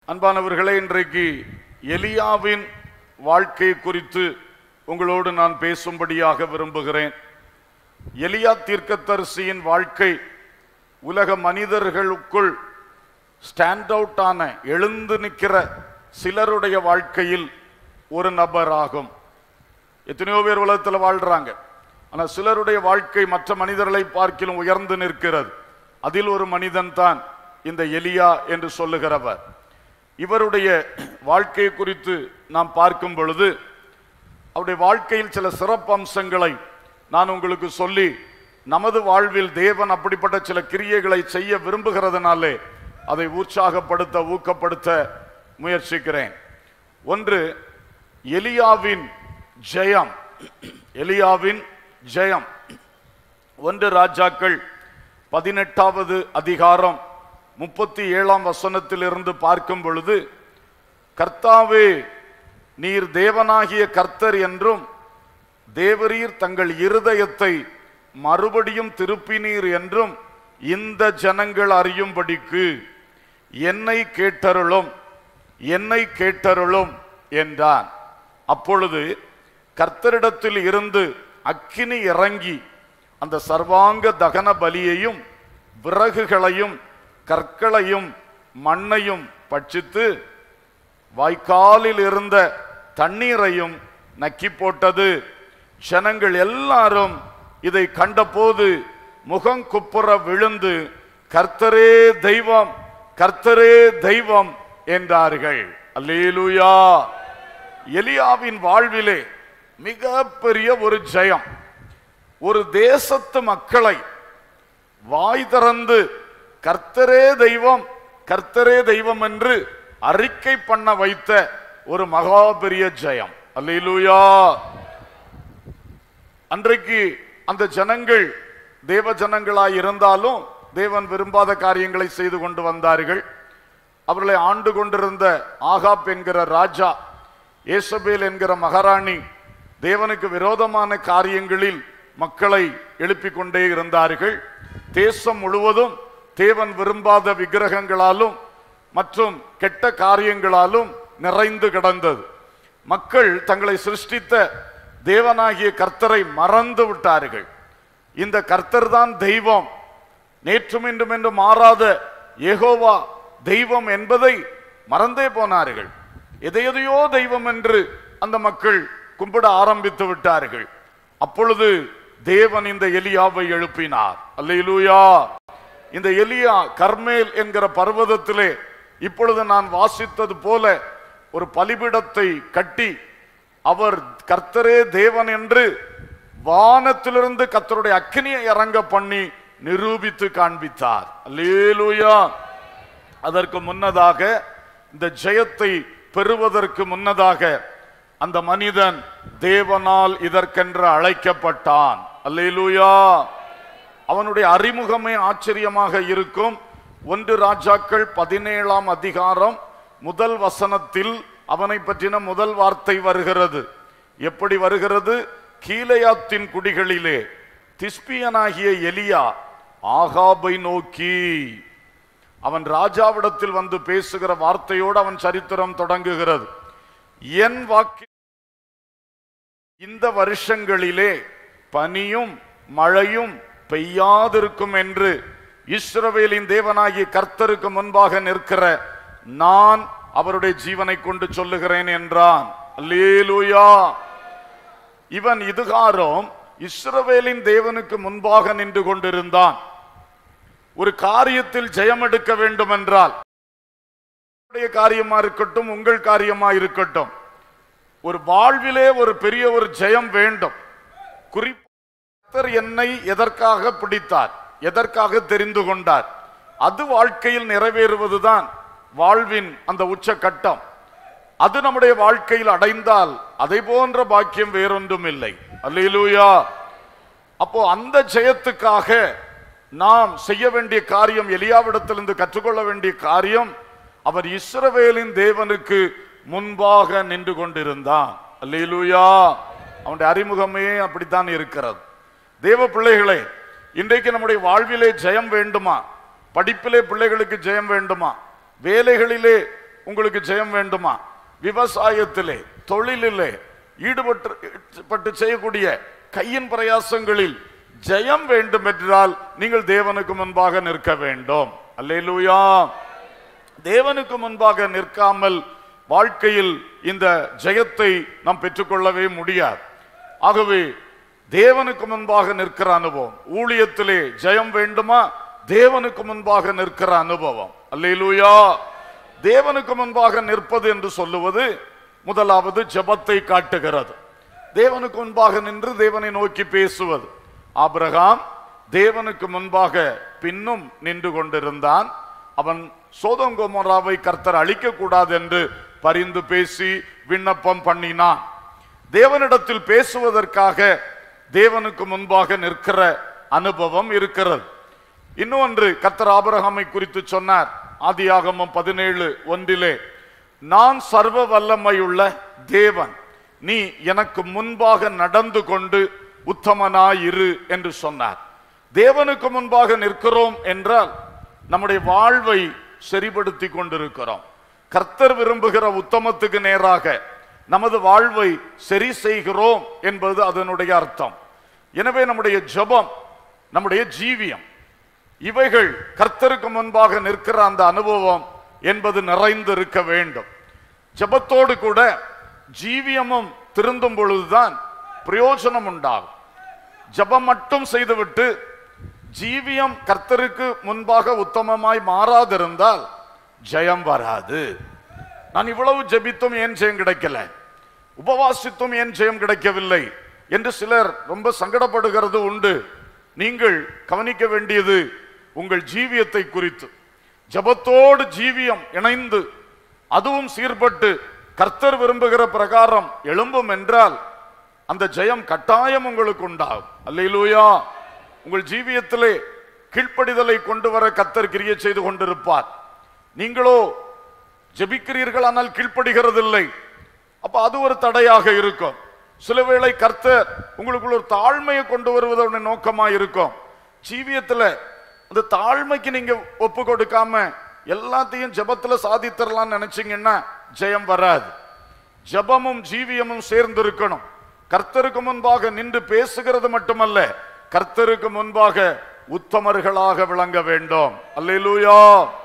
அன்பானவர்களே இன்றைக்கு எலியாவின் வாழ்க்கை குறித்து உங்களோடு நான் பேசும்படியாக விரும்புகிறேன் எலியா தீர்க்கதரிசியின் வாழ்க்கை உலக மனிதர்களுக்குள் ஸ்டாண்ட் அவுட் ஆன எழுந்து நிற்கிற சிலருடைய வாழ்க்கையில் ஒரு நபராகும் எத்தனையோ பேர் உலகத்தில் வாழ்றாங்க ஆனால் சிலருடைய வாழ்க்கை மற்ற மனிதர்களை பார்க்கிலும் உயர்ந்து நிற்கிறது அதில் ஒரு மனிதன் தான் இந்த எலியா என்று சொல்லுகிறவர் இவருடைய வாழ்க்கை குறித்து நாம் பார்க்கும் பொழுது அவருடைய வாழ்க்கையில் சில சிறப்பம்சங்களை நான் உங்களுக்கு சொல்லி நமது வாழ்வில் தேவன் அப்படிப்பட்ட சில கிரியைகளை செய்ய விரும்புகிறதுனாலே அதை உற்சாகப்படுத்த ஊக்கப்படுத்த முயற்சிக்கிறேன் ஒன்று எலியாவின் ஜெயம் எலியாவின் ஜெயம் ஒன்று ராஜாக்கள் பதினெட்டாவது அதிகாரம் முப்பத்தி ஏழாம் வசனத்திலிருந்து பார்க்கும் பொழுது கர்த்தாவே நீர் தேவனாகிய கர்த்தர் என்றும் தேவரீர் தங்கள் இருதயத்தை மறுபடியும் திருப்பினீர் என்றும் இந்த ஜனங்கள் அறியும்படிக்கு என்னை கேட்டருளும் என்னை கேட்டருளும் என்றான் அப்பொழுது கர்த்தரிடத்தில் இருந்து அக்கினி இறங்கி அந்த சர்வாங்க தகன பலியையும் விறகுகளையும் கற்களையும் மண்ணையும் பட்சித்து வாய்க்காலில் இருந்த தண்ணீரையும் நக்கி போட்டது ஜனங்கள் எல்லாரும் இதை கண்டபோது முகம் குப்புற விழுந்து கர்த்தரே தெய்வம் கர்த்தரே தெய்வம் என்றார்கள் அல்லேலூயா எலியாவின் வாழ்விலே மிகப்பெரிய ஒரு ஜெயம் ஒரு தேசத்து மக்களை வாய் திறந்து கர்த்தரே தெய்வம் கர்த்தரே தெய்வம் என்று அறிக்கை பண்ண வைத்த ஒரு மகா பெரிய ஜெயம் அல்லேலூயா அன்றைக்கு அந்த ஜனங்கள் தேவ ஜனங்களாய் இருந்தாலும் தேவன் விரும்பாத காரியங்களை செய்து கொண்டு வந்தார்கள் அவர்களை ஆண்டு கொண்டிருந்த ஆகாப் என்கிற ராஜா ஏசபேல் என்கிற மகாராணி தேவனுக்கு விரோதமான காரியங்களில் மக்களை எழுப்பிக் கொண்டே இருந்தார்கள் தேசம் முழுவதும் தேவன் விரும்பாத விக்கிரகங்களாலும் மற்றும் கெட்ட காரியங்களாலும் நிறைந்து கிடந்தது மக்கள் தங்களை சிருஷ்டித்த தேவனாகிய கர்த்தரை மறந்து விட்டார்கள் இந்த கர்த்தர் தான் தெய்வம் நேற்றும் இன்றும் என்று மாறாத ஏகோவா தெய்வம் என்பதை மறந்தே போனார்கள் எதையதையோ தெய்வம் என்று அந்த மக்கள் கும்பிட ஆரம்பித்து விட்டார்கள் அப்பொழுது தேவன் இந்த எலியாவை எழுப்பினார் அல்லேலூயா இந்த எலியா கர்மேல் என்கிற பர்வதத்திலே இப்பொழுது நான் வாசித்தது போல ஒரு பலிபிடத்தை கட்டி அவர் கர்த்தரே தேவன் என்று வானத்திலிருந்து கர்த்தருடைய அக்கினியை இறங்க பண்ணி நிரூபித்து காண்பித்தார் அல்லேலூயா அதற்கு முன்னதாக இந்த ஜெயத்தை பெறுவதற்கு முன்னதாக அந்த மனிதன் தேவனால் இதற்கென்று அழைக்கப்பட்டான் அல்லேலூயா அவனுடைய அறிமுகமே ஆச்சரியமாக இருக்கும் ஒன்று ராஜாக்கள் பதினேழாம் அதிகாரம் முதல் வசனத்தில் அவனை பற்றின முதல் வார்த்தை வருகிறது எப்படி வருகிறது கீழையாத்தின் குடிகளிலே திஸ்பியனாகிய எலியா ஆகாபை நோக்கி அவன் ராஜாவிடத்தில் வந்து பேசுகிற வார்த்தையோடு அவன் சரித்திரம் தொடங்குகிறது என் வாக்கு இந்த வருஷங்களிலே பனியும் மழையும் பெய்யாதிருக்கும் என்று இஸ்ரவேலின் தேவனாகிய கர்த்தருக்கு முன்பாக நிற்கிற நான் அவருடைய ஜீவனை கொண்டு சொல்லுகிறேன் என்றான் அல்லேலூயா இவன் இதுகாரம் இஸ்ரவேலின் தேவனுக்கு முன்பாக நின்று கொண்டிருந்தான் ஒரு காரியத்தில் ஜெயம் எடுக்க வேண்டும் என்றால் உங்களுடைய காரியமா இருக்கட்டும் உங்கள் காரியமா இருக்கட்டும் ஒரு வாழ்விலே ஒரு பெரிய ஒரு ஜெயம் வேண்டும் குறிப்பாக என்னை எதற்காக பிடித்தார் எதற்காக தெரிந்து கொண்டார் அது வாழ்க்கையில் நிறைவேறுவதுதான் வாழ்வின் அந்த உச்ச கட்டம் அது நம்முடைய வாழ்க்கையில் அடைந்தால் அதை போன்ற பாக்கியம் வேறொன்றும் இல்லை அல்லேலூயா அப்போ அந்த ஜெயத்துக்காக நாம் செய்ய வேண்டிய காரியம் எலியாவிடத்திலிருந்து கற்றுக்கொள்ள வேண்டிய காரியம் அவர் இஸ்ரவேலின் தேவனுக்கு முன்பாக நின்று கொண்டிருந்தான் அல்லேலூயா அவனுடைய அறிமுகமே அப்படித்தான் இருக்கிறது தேவ பிள்ளைகளே இன்றைக்கு நம்முடைய வாழ்விலே ஜெயம் வேண்டுமா படிப்பிலே பிள்ளைகளுக்கு ஜெயம் வேண்டுமா வேலைகளிலே உங்களுக்கு ஜெயம் வேண்டுமா விவசாயத்திலே தொழிலிலே ஈடுபட்டு பட்டு செய்யக்கூடிய கையின் பிரயாசங்களில் ஜெயம் வேண்டும் என்றால் நீங்கள் தேவனுக்கு முன்பாக நிற்க வேண்டும் அல்லேலூயா தேவனுக்கு முன்பாக நிற்காமல் வாழ்க்கையில் இந்த ஜெயத்தை நாம் பெற்றுக்கொள்ளவே முடியாது ஆகவே தேவனுக்கு முன்பாக நிற்கிற அனுபவம் ஊழியத்திலே ஜெயம் வேண்டுமா தேவனுக்கு முன்பாக நிற்கிற அனுபவம் அல்லேலூயா தேவனுக்கு முன்பாக நிற்பது என்று சொல்லுவது முதலாவது ஜெபத்தை காட்டுகிறது தேவனுக்கு முன்பாக நின்று தேவனை நோக்கி பேசுவது ஆபிரகாம் தேவனுக்கு முன்பாக பின்னும் நின்று கொண்டிருந்தான் அவன் சோதங்கோமராவை கர்த்தர் அழிக்க கூடாது என்று பரிந்து பேசி விண்ணப்பம் பண்ணினான் தேவனிடத்தில் பேசுவதற்காக தேவனுக்கு முன்பாக நிற்கிற அனுபவம் இருக்கிறது இன்னொன்று கர்த்தர் ஆபிரகாமை குறித்து சொன்னார் ஆதியாகமம் பதினேழு ஒன்றிலே நான் சர்வ வல்லமையுள்ள தேவன் நீ எனக்கு முன்பாக நடந்து கொண்டு உத்தமனாயிரு என்று சொன்னார் தேவனுக்கு முன்பாக நிற்கிறோம் என்றால் நம்முடைய வாழ்வை சரிபடுத்தி கொண்டிருக்கிறோம் கர்த்தர் விரும்புகிற உத்தமத்துக்கு நேராக நமது வாழ்வை சரி செய்கிறோம் என்பது அதனுடைய அர்த்தம் எனவே நம்முடைய ஜெபம் நம்முடைய ஜீவியம் இவைகள் கர்த்தருக்கு முன்பாக நிற்கிற அந்த அனுபவம் என்பது நிறைந்து இருக்க வேண்டும் ஜெபத்தோடு கூட ஜீவியமும் திருந்தும் பொழுதுதான் பிரயோஜனம் உண்டாகும் ஜெபம் மட்டும் செய்துவிட்டு ஜீவியம் கர்த்தருக்கு முன்பாக உத்தமமாய் மாறாதிருந்தால் ஜெயம் வராது நான் இவ்வளவு ஜெபித்தும் ஏன் ஜெயம் கிடைக்கல உபவாசித்தும் ஏன் ஜெயம் கிடைக்கவில்லை என்று சிலர் ரொம்ப சங்கடப்படுகிறது உண்டு நீங்கள் கவனிக்க வேண்டியது உங்கள் ஜீவியத்தை குறித்து ஜபத்தோடு ஜீவியம் இணைந்து அதுவும் சீர்பட்டு கர்த்தர் விரும்புகிற பிரகாரம் எழும்பும் என்றால் அந்த ஜெயம் கட்டாயம் உங்களுக்கு உண்டாகும் அல்லேலூயா உங்கள் ஜீவியத்திலே கீழ்ப்படிதலை கொண்டு வர கர்த்தர் கிரிய செய்து கொண்டிருப்பார் நீங்களோ ஜெபிக்கிறீர்கள் ஆனால் கீழ்ப்படுகிறதில்லை அப்ப அது ஒரு தடையாக இருக்கும் சில வேளை கர்த்தர் உங்களுக்குள்ள ஒரு தாழ்மையை கொண்டு வருவதோட நோக்கமா இருக்கும் ஜீவியத்துல அந்த தாழ்மைக்கு நீங்க ஒப்பு கொடுக்காம எல்லாத்தையும் ஜெபத்துல சாதித்தரலாம்னு நினைச்சீங்கன்னா ஜெயம் வராது ஜெபமும் ஜீவியமும் சேர்ந்து இருக்கணும் கர்த்தருக்கு முன்பாக நின்று பேசுகிறது மட்டுமல்ல கர்த்தருக்கு முன்பாக உத்தமர்களாக விளங்க வேண்டும் அல்லேலூயா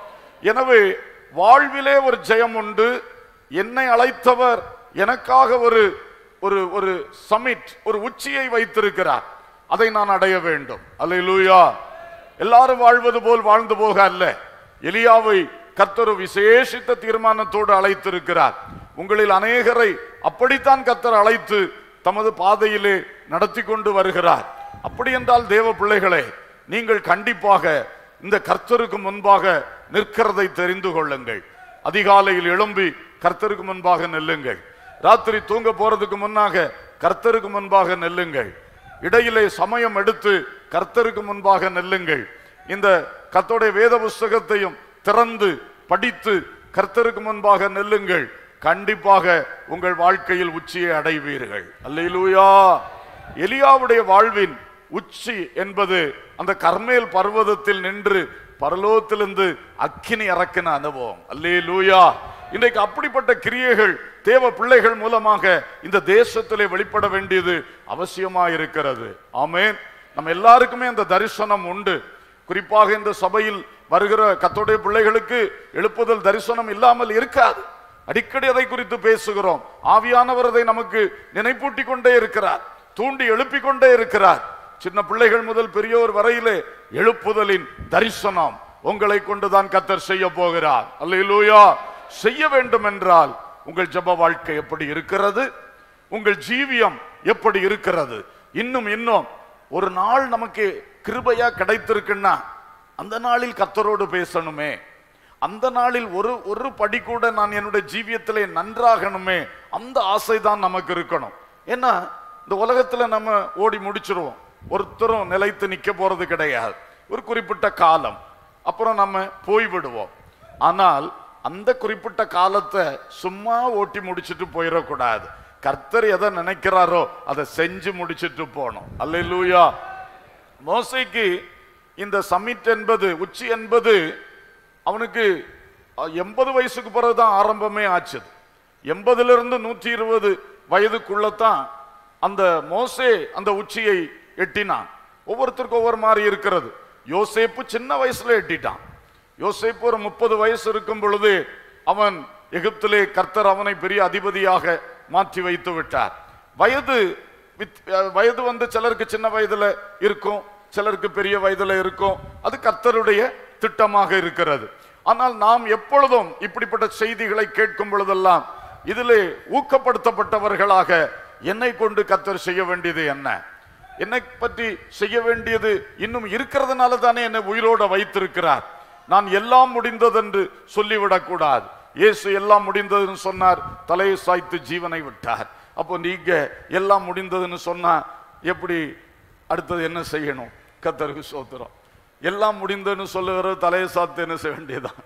எனவே வாழ்விலே ஒரு ஜெயம் உண்டு என்னை அழைத்தவர் எனக்காக ஒரு ஒரு ஒரு சமிட் ஒரு உச்சியை வைத்திருக்கிறார் அதை நான் அடைய வேண்டும் அல்லேலூயா எல்லாரும் வாழ்வது போல் வாழ்ந்து போக அல்ல எலியாவை கர்த்தர் விசேஷித்த தீர்மானத்தோடு அழைத்திருக்கிறார் உங்களில் அநேகரை அப்படித்தான் கர்த்தர் அழைத்து தமது பாதையிலே நடத்தி கொண்டு வருகிறார் அப்படி என்றால் தேவ பிள்ளைகளே நீங்கள் கண்டிப்பாக இந்த கர்த்தருக்கு முன்பாக நிற்கிறதை தெரிந்து கொள்ளுங்கள் அதிகாலையில் எழும்பி கர்த்தருக்கு முன்பாக நெல்லுங்கள் ராத்திரி தூங்க போறதுக்கு முன்னாக கர்த்தருக்கு முன்பாக நெல்லுங்கள் இடையிலே சமயம் எடுத்து கர்த்தருக்கு முன்பாக நெல்லுங்கள் இந்த கர்த்தருடைய வேத புஸ்தகத்தையும் திறந்து படித்து கர்த்தருக்கு முன்பாக நெல்லுங்கள் கண்டிப்பாக உங்கள் வாழ்க்கையில் உச்சியை அடைவீர்கள் அல்லேலூயா எலியாவுடைய வாழ்வின் உச்சி என்பது அந்த கர்மேல் பர்வதத்தில் நின்று பரலோகத்திலிருந்து அக்கினி இறக்கின அனுபவம் அல்லேலூயா இன்றைக்கு அப்படிப்பட்ட கிரியைகள் தேவ பிள்ளைகள் மூலமாக இந்த தேசத்திலே வெளிப்பட வேண்டியது அவசியமா இருக்கிறது ஆமென் நம்ம எல்லாருக்குமே அந்த தரிசனம் உண்டு குறிப்பாக இந்த சபையில் வருகிற கத்தோடைய பிள்ளைகளுக்கு எழுப்புதல் தரிசனம் இல்லாமல் இருக்காது அடிக்கடி அதை குறித்து பேசுகிறோம் ஆவியானவர் அதை நமக்கு நினைப்பூட்டி கொண்டே இருக்கிறார் தூண்டி எழுப்பிக் கொண்டே இருக்கிறார் சின்ன பிள்ளைகள் முதல் பெரியோர் வரையிலே எழுப்புதலின் தரிசனம் உங்களை கொண்டுதான் கத்தர் செய்ய போகிறார் அல்லேலூயா செய்ய வேண்டும் என்றால் உங்கள் ஜெப வாழ்க்கை எப்படி இருக்கிறது உங்கள் ஜீவியம் எப்படி இருக்கிறது இன்னும் இன்னும் ஒரு நாள் நமக்கு கிருபையா கிடைத்திருக்குன்னா அந்த நாளில் கத்தரோடு பேசணுமே அந்த நாளில் ஒரு ஒரு படி கூட நான் என்னுடைய ஜீவியத்திலே நன்றாகணுமே அந்த ஆசை தான் நமக்கு இருக்கணும் ஏன்னா இந்த உலகத்துல நம்ம ஓடி முடிச்சிருவோம் ஒருத்தரும் நிலைத்து நிக்க போறது கிடையாது ஒரு குறிப்பிட்ட காலம் அப்புறம் நம்ம போய்விடுவோம் ஆனால் அந்த குறிப்பிட்ட காலத்தை சும்மா ஓட்டி முடிச்சிட்டு போயிடக்கூடாது கர்த்தர் எதை நினைக்கிறாரோ அதை செஞ்சு முடிச்சிட்டு போகணும் அல்லேலூயா மோசைக்கு இந்த சமிட் என்பது உச்சி என்பது அவனுக்கு எண்பது வயசுக்கு பிறகுதான் ஆரம்பமே ஆச்சுது எண்பதுல இருந்து நூற்றி இருபது வயதுக்குள்ளதான் அந்த மோசே அந்த உச்சியை எட்டினான் ஒவ்வொருத்தருக்கும் ஒவ்வொரு மாதிரி இருக்கிறது யோசேப்பு சின்ன வயசுல எட்டிட்டான் யோசேப்பு ஒரு முப்பது வயசு இருக்கும் பொழுது அவன் எகிப்திலே கர்த்தர் அவனை பெரிய அதிபதியாக மாற்றி வைத்து விட்டார் வயது வித்- அஹ் வயது வந்து சிலருக்கு சின்ன வயதுல இருக்கும் சிலருக்கு பெரிய வயதுல இருக்கும் அது கர்த்தருடைய திட்டமாக இருக்கிறது ஆனால் நாம் எப்பொழுதும் இப்படிப்பட்ட செய்திகளை கேட்கும் பொழுதெல்லாம் இதிலே ஊக்கப்படுத்தப்பட்டவர்களாக என்னை கொண்டு கர்த்தர் செய்ய வேண்டியது என்ன என்னை பற்றி செய்ய வேண்டியது இன்னும் இருக்கிறதுனால தானே என்னை உயிரோட வைத்திருக்கிறார் நான் எல்லாம் முடிந்ததென்று சொல்லிவிடக் கூடாது இயேசு எல்லாம் முடிந்ததுன்னு சொன்னார் தலையை சாய்த்து ஜீவனை விட்டார் அப்போ நீங்க எல்லாம் முடிந்ததுன்னு சொன்னா எப்படி அடுத்தது என்ன செய்யணும் கத்தருக்கு சோத்திரம் எல்லாம் முடிந்ததுன்னு சொல்லுகிற தலையை சாத்து என்ன செய்ய வேண்டியதான்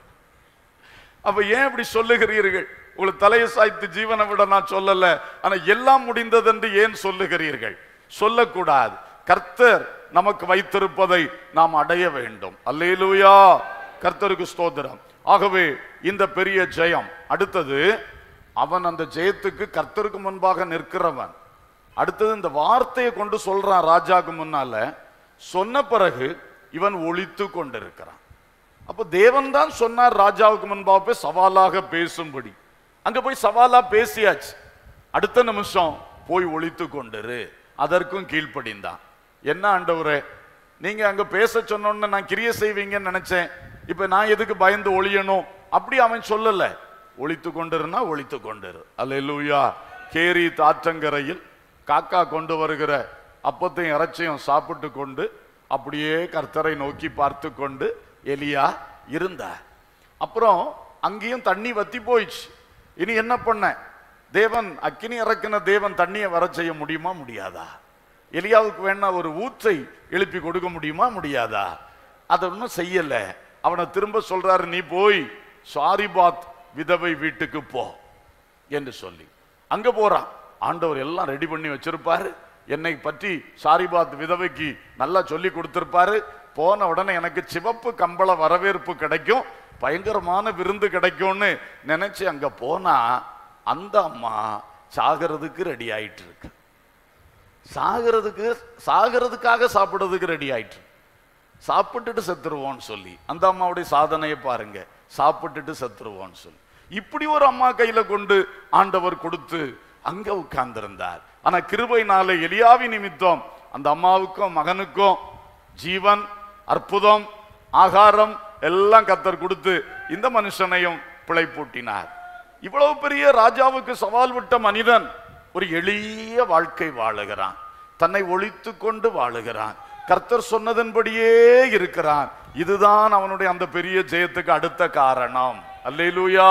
அப்ப ஏன் இப்படி சொல்லுகிறீர்கள் உங்களுக்கு தலையை சாய்த்து ஜீவனை விட நான் சொல்லல ஆனா எல்லாம் முடிந்தது என்று ஏன் சொல்லுகிறீர்கள் சொல்லக்கூடாது கர்த்தர் நமக்கு வைத்திருப்பதை நாம் அடைய வேண்டும் அல்லேலூயா கர்த்தருக்கு ஸ்தோத்திரம் ஆகவே இந்த பெரிய ஜெயம் அடுத்தது அவன் அந்த ஜெயத்துக்கு கர்த்தருக்கு முன்பாக நிற்கிறவன் அடுத்தது இந்த வார்த்தையை கொண்டு சொல்றான் ராஜாக்கு முன்னால சொன்ன பிறகு இவன் ஒளித்து கொண்டிருக்கிறான் அப்போ தேவன் தான் சொன்னார் ராஜாவுக்கு முன்பாக போய் சவாலாக பேசும்படி அங்க போய் சவாலா பேசியாச்சு அடுத்த நிமிஷம் போய் ஒளித்து கொண்டிரு அதற்கும் கீழ்ப்படிந்தான் என்ன ஆண்டவரே நீங்க அங்க பேச சொன்னோன்னு நான் கிரிய செய்வீங்கன்னு நினைச்சேன் இப்ப நான் எதுக்கு பயந்து ஒளியணும் அப்படி அவன் சொல்லல ஒளித்து கொண்டிருந்தா ஒளித்து கொண்டிரு அல்லேலூயா கேரி தாற்றங்கரையில் காக்கா கொண்டு வருகிற அப்பத்தையும் இறைச்சியும் சாப்பிட்டு கொண்டு அப்படியே கர்த்தரை நோக்கி பார்த்து கொண்டு எலியா இருந்தார் அப்புறம் அங்கேயும் தண்ணி வத்தி போயிடுச்சு இனி என்ன பண்ண தேவன் அக்கினி இறக்கின தேவன் தண்ணியை வர செய்ய முடியுமா முடியாதா எலியாவுக்கு வேணா ஒரு ஊற்றை எழுப்பி கொடுக்க முடியுமா முடியாதா அதை ஒன்றும் செய்யல அவனை திரும்ப சொல்றாரு நீ போய் சாரிபாத் விதவை வீட்டுக்கு போ என்று சொல்லி அங்க போறான் ஆண்டவர் எல்லாம் ரெடி பண்ணி வச்சிருப்பாரு என்னை பற்றி சாரிபாத் விதவைக்கு நல்லா சொல்லி கொடுத்திருப்பாரு போன உடனே எனக்கு சிவப்பு கம்பள வரவேற்பு கிடைக்கும் பயங்கரமான விருந்து கிடைக்கும்னு நினைச்சு அங்க போனா அந்த அம்மா சாகிறதுக்கு ரெடி ஆயிட்டு இருக்கு சாகிறதுக்கு சாகிறதுக்காக சாப்பிடுறதுக்கு ரெடி ஆயிட்டு இருக்கு. சாப்பிட்டுட்டு செத்துருவோன்னு சொல்லி அந்த அம்மாவுடைய சாதனையை பாருங்க சாப்பிட்டுட்டு செத்துருவோன்னு சொல்லி இப்படி ஒரு அம்மா கையில கொண்டு ஆண்டவர் கொடுத்து அங்க உட்கார்ந்திருந்தார் ஆனா கிருபைனால எலியாவி நிமித்தம் அந்த அம்மாவுக்கும் மகனுக்கும் ஜீவன் அற்புதம் ஆகாரம் எல்லாம் கத்தர் கொடுத்து இந்த மனுஷனையும் பிழைப்பூட்டினார் இவ்வளவு பெரிய ராஜாவுக்கு சவால் விட்ட மனிதன் ஒரு எளிய வாழ்க்கை வாழுகிறான் தன்னை ஒழித்து கொண்டு வாழுகிறான் கர்த்தர் சொன்னதன்படியே இருக்கிறான் இதுதான் அவனுடைய அந்த பெரிய ஜெயத்துக்கு அடுத்த காரணம் அல்லேலூயா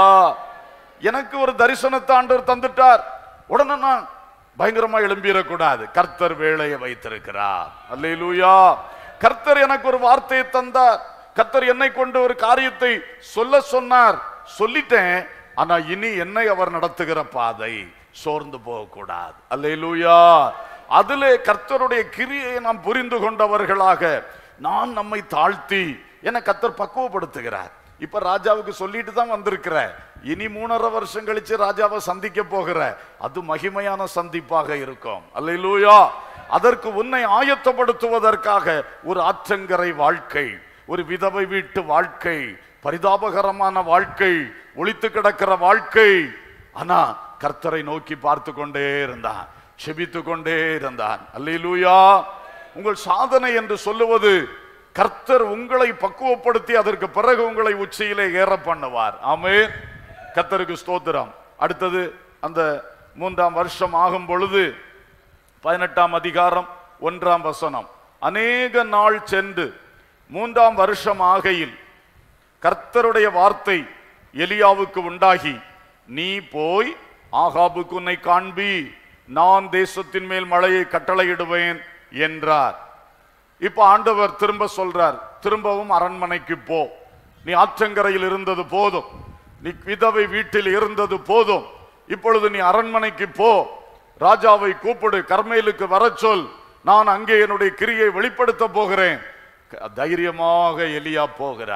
எனக்கு ஒரு தரிசனத்தை ஆண்டவர் தந்துட்டார் உடனே நான் பயங்கரமா எழும்பிடக்கூடாது கர்த்தர் வேலையை வைத்திருக்கிறார் அல்லேலூயா கர்த்தர் எனக்கு ஒரு வார்த்தையை தந்தார் கர்த்தர் என்னை கொண்டு ஒரு காரியத்தை சொல்ல சொன்னார் சொல்லிட்டேன் ஆனா இனி என்னை அவர் நடத்துகிற பாதை சோர்ந்து போகக்கூடாது அல்லேலூயா அதிலே கர்த்தருடைய கிரியை நாம் புரிந்து கொண்டவர்களாக நான் நம்மை தாழ்த்தி என கர்த்தர் பக்குவப்படுத்துகிறார் இப்ப ராஜாவுக்கு சொல்லிட்டு தான் வந்திருக்கிற இனி மூணரை வருஷம் கழிச்சு ராஜாவை சந்திக்க போகிற அது மகிமையான சந்திப்பாக இருக்கும் அல்லேலூயா அதற்கு உன்னை ஆயத்தப்படுத்துவதற்காக ஒரு ஆற்றங்கரை வாழ்க்கை ஒரு விதவை வீட்டு வாழ்க்கை பரிதாபகரமான வாழ்க்கை ஒளித்து கிடக்கிற வாழ்க்கை ஆனா கர்த்தரை நோக்கி பார்த்து கொண்டே இருந்தான் செபித்து கொண்டே இருந்தான் அல்லேலூயா உங்கள் சாதனை என்று சொல்லுவது கர்த்தர் உங்களை பக்குவப்படுத்தி அதற்கு பிறகு உங்களை உச்சியிலே ஏற பண்ணுவார் ஆமே கர்த்தருக்கு ஸ்தோத்திரம் அடுத்தது அந்த மூன்றாம் வருஷம் ஆகும் பொழுது பதினெட்டாம் அதிகாரம் ஒன்றாம் வசனம் அநேக நாள் சென்று மூன்றாம் வருஷம் ஆகையில் கர்த்தருடைய வார்த்தை எலியாவுக்கு உண்டாகி நீ போய் ஆகாபுக்கு உன்னை காண்பி நான் தேசத்தின் மேல் மழையை கட்டளையிடுவேன் என்றார் இப்ப ஆண்டவர் திரும்ப சொல்றார் திரும்பவும் அரண்மனைக்கு போ நீ ஆற்றங்கரையில் இருந்தது போதும் நீ விதவை வீட்டில் இருந்தது போதும் இப்பொழுது நீ அரண்மனைக்கு போ ராஜாவை கூப்பிடு கர்மேலுக்கு வரச் சொல் நான் அங்கே என்னுடைய கிரியை வெளிப்படுத்த போகிறேன் க- தைரியமாக எலியா போகிறார்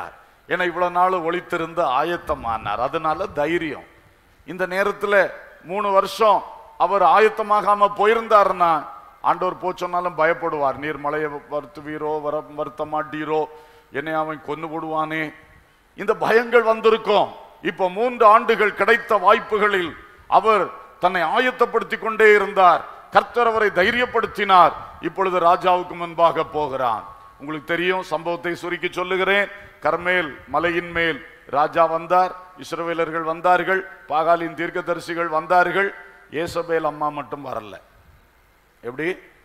ஏன்னா இவ்வளவு நாள் ஒளித்திருந்து ஆயத்தமானார் அதனால தைரியம் இந்த நேரத்துல மூணு வருஷம் அவர் ஆயத்தமாகாம போயிருந்தாருன்னா ஆண்டவர் போ சொன்னாலும் பயப்படுவார் நீர் மலையை வருத்துவீரோ வர வருத்த மாட்டீரோ என்னை அவன் கொன்னு போடுவானே இந்த பயங்கள் வந்திருக்கும் இப்போ மூன்று ஆண்டுகள் கிடைத்த வாய்ப்புகளில் அவர் தன்னை ஆயத்தப்படுத்தி கொண்டே இருந்தார் கர்த்தர் அவரை தைரியப்படுத்தினார் இப்பொழுது ராஜாவுக்கு முன்பாக போகிறான் உங்களுக்கு தெரியும் சம்பவத்தை சுருக்கி சொல்லுகிறேன் கர்மேல் மலையின் மேல் ராஜா வந்தார் இஸ்ரவேலர்கள் வந்தார்கள் பாகாலின் தீர்க்கதரிசிகள் வந்தார்கள் ஏசபேல் அம்மா மட்டும் வரல எப்படி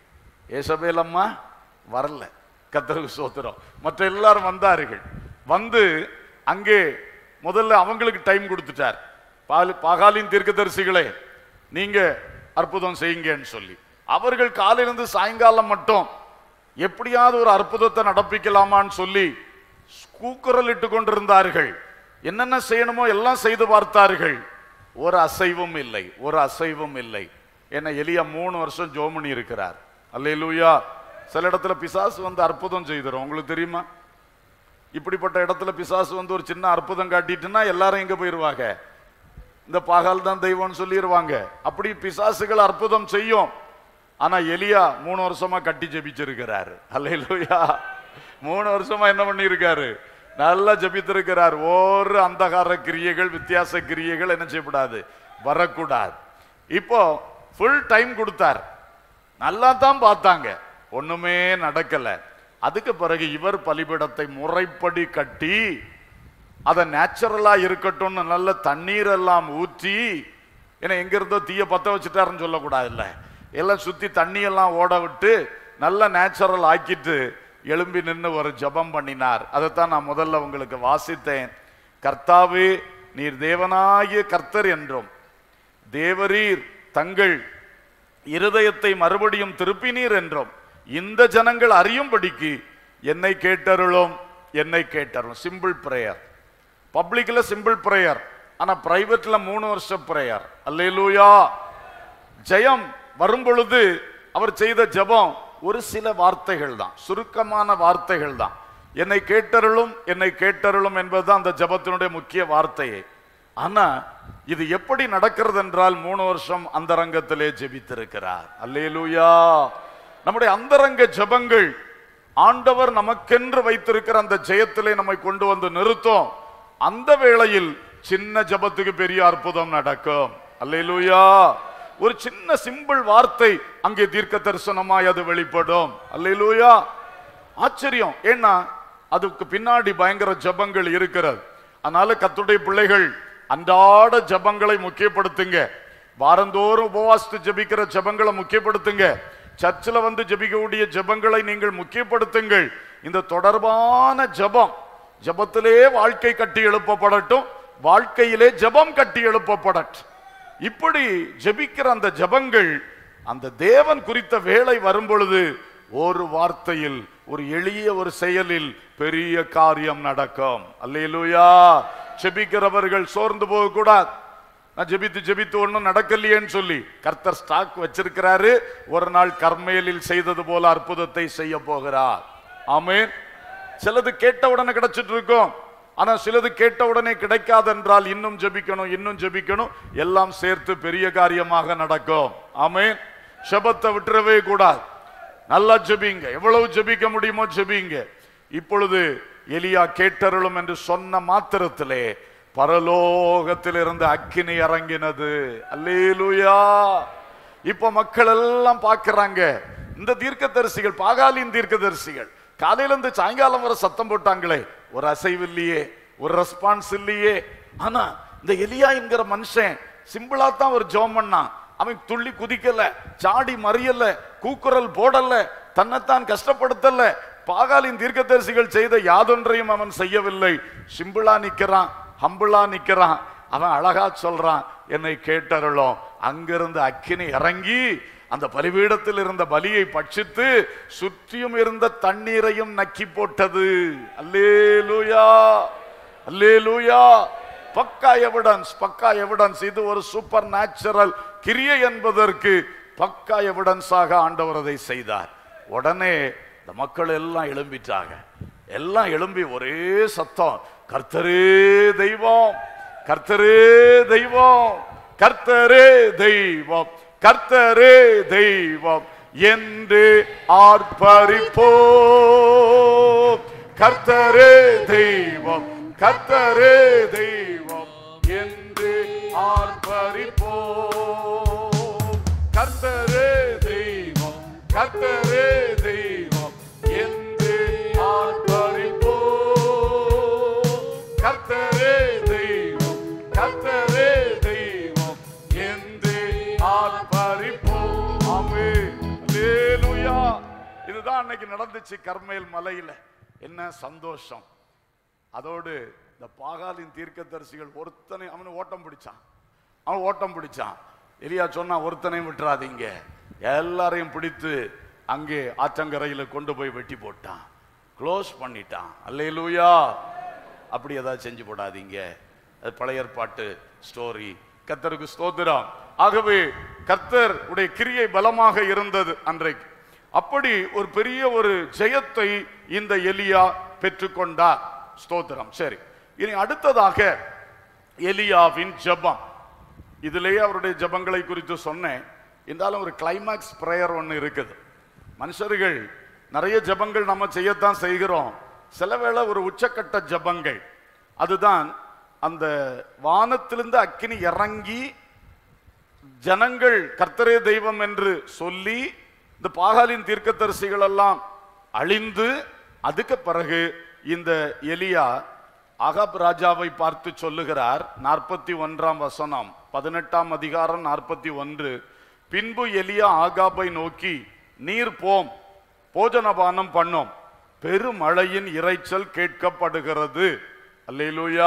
ஏசபேல் அம்மா வரல கத்தருக்கு சோத்திரம் மற்ற எல்லாரும் வந்தார்கள் வந்து அங்கே முதல்ல அவங்களுக்கு டைம் கொடுத்துட்டார் பாலு- பாகாலின் தீர்க்கதரிசிகளே நீங்க அற்புதம் செய்யுங்கன்னு சொல்லி அவர்கள் காலையிலிருந்து சாயங்காலம் மட்டும் எப்படியாவது ஒரு அற்புதத்தை நடப்பிக்கலாமான்னு சொல்லி கூக்குரல் இட்டு கொண்டிருந்தார்கள் என்னென்ன செய்யணுமோ எல்லாம் செய்து பார்த்தார்கள் ஒரு அசைவும் இல்லை ஒரு அசைவும் இல்லை என்ன எலியா மூணு வருஷம் ஜோமணி இருக்கிறார் அல்லேலூயா சில இடத்துல பிசாசு வந்து அற்புதம் செய்திரும் உங்களுக்கு தெரியுமா இப்படிப்பட்ட இடத்துல பிசாசு வந்து ஒரு சின்ன அற்புதம் காட்டிட்டுன்னா எல்லாரும் எங்க போயிருவாங்க இந்த பாகால் தான் தெய்வம்னு சொல்லிடுவாங்க அப்படி பிசாசுகள் அற்புதம் செய்யும் ஆனா எலியா மூணு வருஷமா கட்டி ஜெபிச்சிருக்கிறாரு அல்லேலூயா மூணு வருஷமா என்ன பண்ணியிருக்காரு நல்லா ஜெபித்திருக்கிறார் ஒரு அந்தகார கிரியைகள் வித்தியாச கிரியைகள் என்ன செய்யக்கூடாது வரக்கூடாது இப்போ ஃபுல் டைம் கொடுத்தார் நல்லா தான் பார்த்தாங்க ஒண்ணுமே நடக்கல அதுக்கு பிறகு இவர் பலிபீடத்தை முறைப்படி கட்டி அதை நேச்சுரலா இருக்கட்டும்னு நல்ல தண்ணீர் எல்லாம் ஊற்றி ஏன்னா எங்க இருந்தோ தீய பத்த வச்சுட்டாருன்னு சொல்லக்கூடாது இல்ல எல்லாம் சுத்தி தண்ணி எல்லாம் ஓட விட்டு நல்ல நேச்சுரல் ஆக்கிட்டு எழும்பி நின்று ஒரு ஜெபம் பண்ணினார் அதைத்தான் நான் முதல்ல உங்களுக்கு வாசித்தேன் கர்த்தாவே நீர் தேவனாகிய கர்த்தர் என்றும் தேவரீர் தங்கள் இருதயத்தை மறுபடியும் திருப்பினீர் என்றும் இந்த ஜனங்கள் அறியும்படிக்கு என்னை கேட்டருளும் என்னை கேட்டருளும் சிம்பிள் பிரேயர் பப்ளிக்ல சிம்பிள் பிரேயர் ஆனா பிரைவேட்ல மூணு வருஷம் பிரேயர் அல்லேலூயா ஜெயம் வரும் பொழுது அவர் செய்த ஜெபம் ஒரு சில வார்த்தைகள் தான் சுருக்கமான வார்த்தைகள் தான் என்னை கேட்டருளும் என்னை கேட்டருளும் என்பதுதான் அந்த ஜெபத்தினுடைய முக்கிய வார்த்தையை ஆனா இது எப்படி நடக்கிறது என்றால் மூணு வருஷம் அந்தரங்கத்திலே ஜெபித்திருக்கிறார் அல்லேலூயா நம்முடைய அந்தரங்க ஜெபங்கள் ஆண்டவர் நமக்கென்று வைத்திருக்கிற அந்த ஜெயத்திலே நம்மை கொண்டு வந்து நிறுத்தும் அந்த வேளையில் சின்ன ஜெபத்துக்கு பெரிய அற்புதம் நடக்கும் அல்லேலூயா ஒரு சின்ன சிம்பிள் வார்த்தை அங்கே தீர்க்க தரிசனமாய் அது வெளிப்படும் அல்லேலூயா ஆச்சரியம் ஏன்னா அதுக்கு பின்னாடி பயங்கர ஜெபங்கள் இருக்கிறது அதனால கத்துடைய பிள்ளைகள் அன்றாட ஜெபங்களை முக்கியப்படுத்துங்க வாரந்தோறும் உபவாசித்து ஜெபிக்கிற ஜெபங்களை முக்கியப்படுத்துங்க சர்ச்சில் வந்து ஜெபிக்கக்கூடிய ஜெபங்களை நீங்கள் முக்கியப்படுத்துங்கள் இந்த தொடர்பான ஜெபம் ஜெபத்திலே வாழ்க்கை கட்டி எழுப்பப்படட்டும் வாழ்க்கையிலே ஜெபம் கட்டி எழுப்பப்படட்டும் இப்படி ஜெபிக்கிற அந்த ஜெபங்கள் அந்த தேவன் குறித்த வேலை வரும் பொழுது ஒரு வார்த்தையில் ஒரு எளிய ஒரு செயலில் பெரிய காரியம் நடக்கும் அல்லேலூயா ஜெபிக்கிறவர்கள் சோர்ந்து போக கூடாது நான் ஜெபித்து ஜெபித்து ஒண்ணும் நடக்கலையேன்னு சொல்லி கர்த்தர் ஸ்டாக் வச்சிருக்கிறாரு ஒரு நாள் கர்மேலில் செய்தது போல அற்புதத்தை செய்ய போகிறார் ஆமென் சிலது கேட்ட உடனே கிடைச்சிட்டு இருக்கும் ஆனா சிலது கேட்ட உடனே கிடைக்காது என்றால் இன்னும் ஜெபிக்கணும் இன்னும் ஜெபிக்கணும் எல்லாம் சேர்த்து பெரிய காரியமாக நடக்கும் ஆமென் செபத்தை விட்டுறவே கூடாது நல்லா ஜெபிங்க எவ்வளவு ஜெபிக்க முடியுமோ ஜெபிங்க இப்பொழுது எலியா கேட்டருளும் என்று சொன்ன மாத்திரத்திலே பரலோகத்தில் இருந்து அக்கினி இறங்கினது அல்லேலூயா இப்ப மக்கள் எல்லாம் பார்க்கறாங்க இந்த தீர்க்கதரிசிகள் பாகாலின் தீர்க்கதரிசிகள் காலையில இருந்து சாயங்காலம் வரை சத்தம் போட்டாங்களே ஒரு அசைவு இல்லையே ஒரு ரெஸ்பான்ஸ் இல்லையே ஆனா இந்த எலியா என்கிற மனுஷன் சிம்பிளா தான் ஒரு ஜோம் பண்ணான் அவன் துள்ளி குதிக்கல சாடி மறியல கூக்குரல் போடல தன்னைத்தான் கஷ்டப்படுத்தல பாகாலின் தீர்க்கதரிசிகள் செய்த யாதொன்றையும் அவன் செய்யவில்லை சிம்பிளா நிக்கிறான் ஹம்பிளா நிக்கிறான் அவன் அழகா சொல்றான் என்னை கேட்டருளும் அங்கிருந்து அக்கினி இறங்கி அந்த பலிபீடத்தில் இருந்த பலியை பட்சித்து சுற்றியும் இருந்த தண்ணீரையும் நக்கி போட்டது அல்லேலூயா அல்லேலூயா பக்கா எவிடன்ஸ் பக்கா எவிடன்ஸ் இது ஒரு சூப்பர் நேச்சுரல் கிரியை என்பதற்கு பக்கா எவிடன்ஸாக ஆண்டவர் அதை செய்தார் உடனே இந்த மக்கள் எல்லாம் எழும்பிட்டாங்க எல்லாம் எழும்பி ஒரே சத்தம் கர்த்தரே தெய்வம் கர்த்தரே தெய்வம் கர்த்தரே தெய்வம் கர்த்தரே தெய்வம் என்று ஆர்ப்பரிப்போம் கர்த்தரே தெய்வம் கர்த்தரே தெய்வம் என்று ஆர்ப்பரிப்போம் கர்த்தரே தெய்வம் கர்த்தரே தெய்வம் என்று ஆர்ப்பரிப்போம் கர்த்தரே தெய்வம் கர்த்தரே தெய்வம் என்று ஆர்ப்பரிப்போம் ஆமென் அல்லேலூயா இதுதான் அன்னைக்கு நடந்துச்சு கர்மேல் மலையில என்ன சந்தோஷம் அதோடு இந்த பாகாலின் தீர்க்கதரிசிகள் ஒருத்தனை அவன் ஓட்டம் பிடிச்சான் அவன் ஓட்டம் பிடிச்சான் எலியா சொன்னா ஒருத்தனையும் விட்டுறாதீங்க எல்லாரையும் பிடித்து அங்கே ஆற்றங்கரையில கொண்டு போய் வெட்டி போட்டான் க்ளோஸ் பண்ணிட்டான் அல்லேலூயா அப்படி ஏதாவது செஞ்சு போடாதீங்க அது பழைய ஏற்பாட்டு ஸ்டோரி கர்த்தருக்கு ஸ்தோத்திரம் ஆகவே கர்த்தர் உடைய கிரியை பலமாக இருந்தது அன்றைக்கு அப்படி ஒரு பெரிய ஒரு ஜெயத்தை இந்த எலியா பெற்றுக்கொண்டார் ஸ்தோத்திரம் சரி இனி அடுத்ததாக எலியாவின் ஜெபம் இதிலேயே அவருடைய ஜெபங்களை குறித்து சொன்னேன் இருந்தாலும் ஒரு கிளைமாக்ஸ் பிரேயர் ஒன்று இருக்குது மனுஷர்கள் நிறைய ஜெபங்கள் நம்ம செய்யத்தான் செய்கிறோம் சில வேளை ஒரு உச்சக்கட்ட ஜெபங்கள் அதுதான் அந்த வானத்திலிருந்து அக்கினி இறங்கி ஜனங்கள் கர்த்தரே தெய்வம் என்று சொல்லி இந்த பாகாலின் தீர்க்கதரிசிகள் எல்லாம் அழிந்து அதுக்கு பிறகு இந்த எலியா அகப் ராஜாவை பார்த்து சொல்லுகிறார் நாற்பத்தி ஒன்றாம் வசனம் பதினெட்டாம் அதிகாரம் நாற்பத்தி ஒன்று பின்பு எலியா ஆகாபை நோக்கி நீர் போம் போஜனபானம் பண்ணோம் பெருமழையின் இரைச்சல் கேட்கப்படுகிறது அல்லேலூயா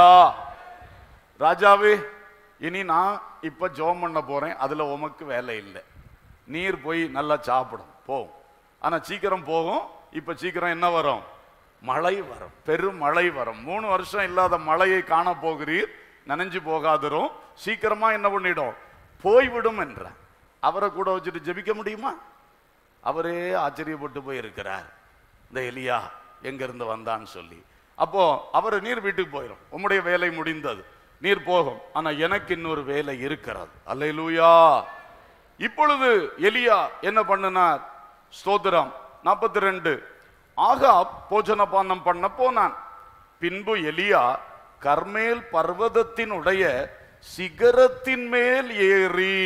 ராஜாவே இனி நான் இப்ப ஜெபம் பண்ண போறேன் அதுல உமக்கு வேலை இல்லை நீர் போய் நல்லா சாப்பிடும் போகும் ஆனா சீக்கிரம் போகும் இப்ப சீக்கிரம் என்ன வரும் மழை வரும் பெரும் மழை வரும் மூணு வருஷம் இல்லாத மழையை காண போகிறீர் நனைஞ்சு போகாதிரும் சீக்கிரமா என்ன பண்ணிடும் போய்விடும் என்ற அவரை கூட வச்சுட்டு ஜெபிக்க முடியுமா அவரே ஆச்சரியப்பட்டு போயிருக்கிறார் இந்த எலியா எங்க இருந்து வந்தான்னு சொல்லி அப்போ அவர் நீர் வீட்டுக்கு போயிடும் உம்முடைய வேலை முடிந்தது நீர் போகும் ஆனா எனக்கு இன்னொரு வேலை இருக்கிறது அல்லேலூயா இப்பொழுது எலியா என்ன பண்ணினார் ஸ்தோத்திரம் நாற்பத்தி ரெண்டு ஆகாப் போஜனபானம் பண்ண போனான் பின்பு எலியா கர்மேல் பர்வதத்தினுடைய சிகரத்தின் மேல் ஏறி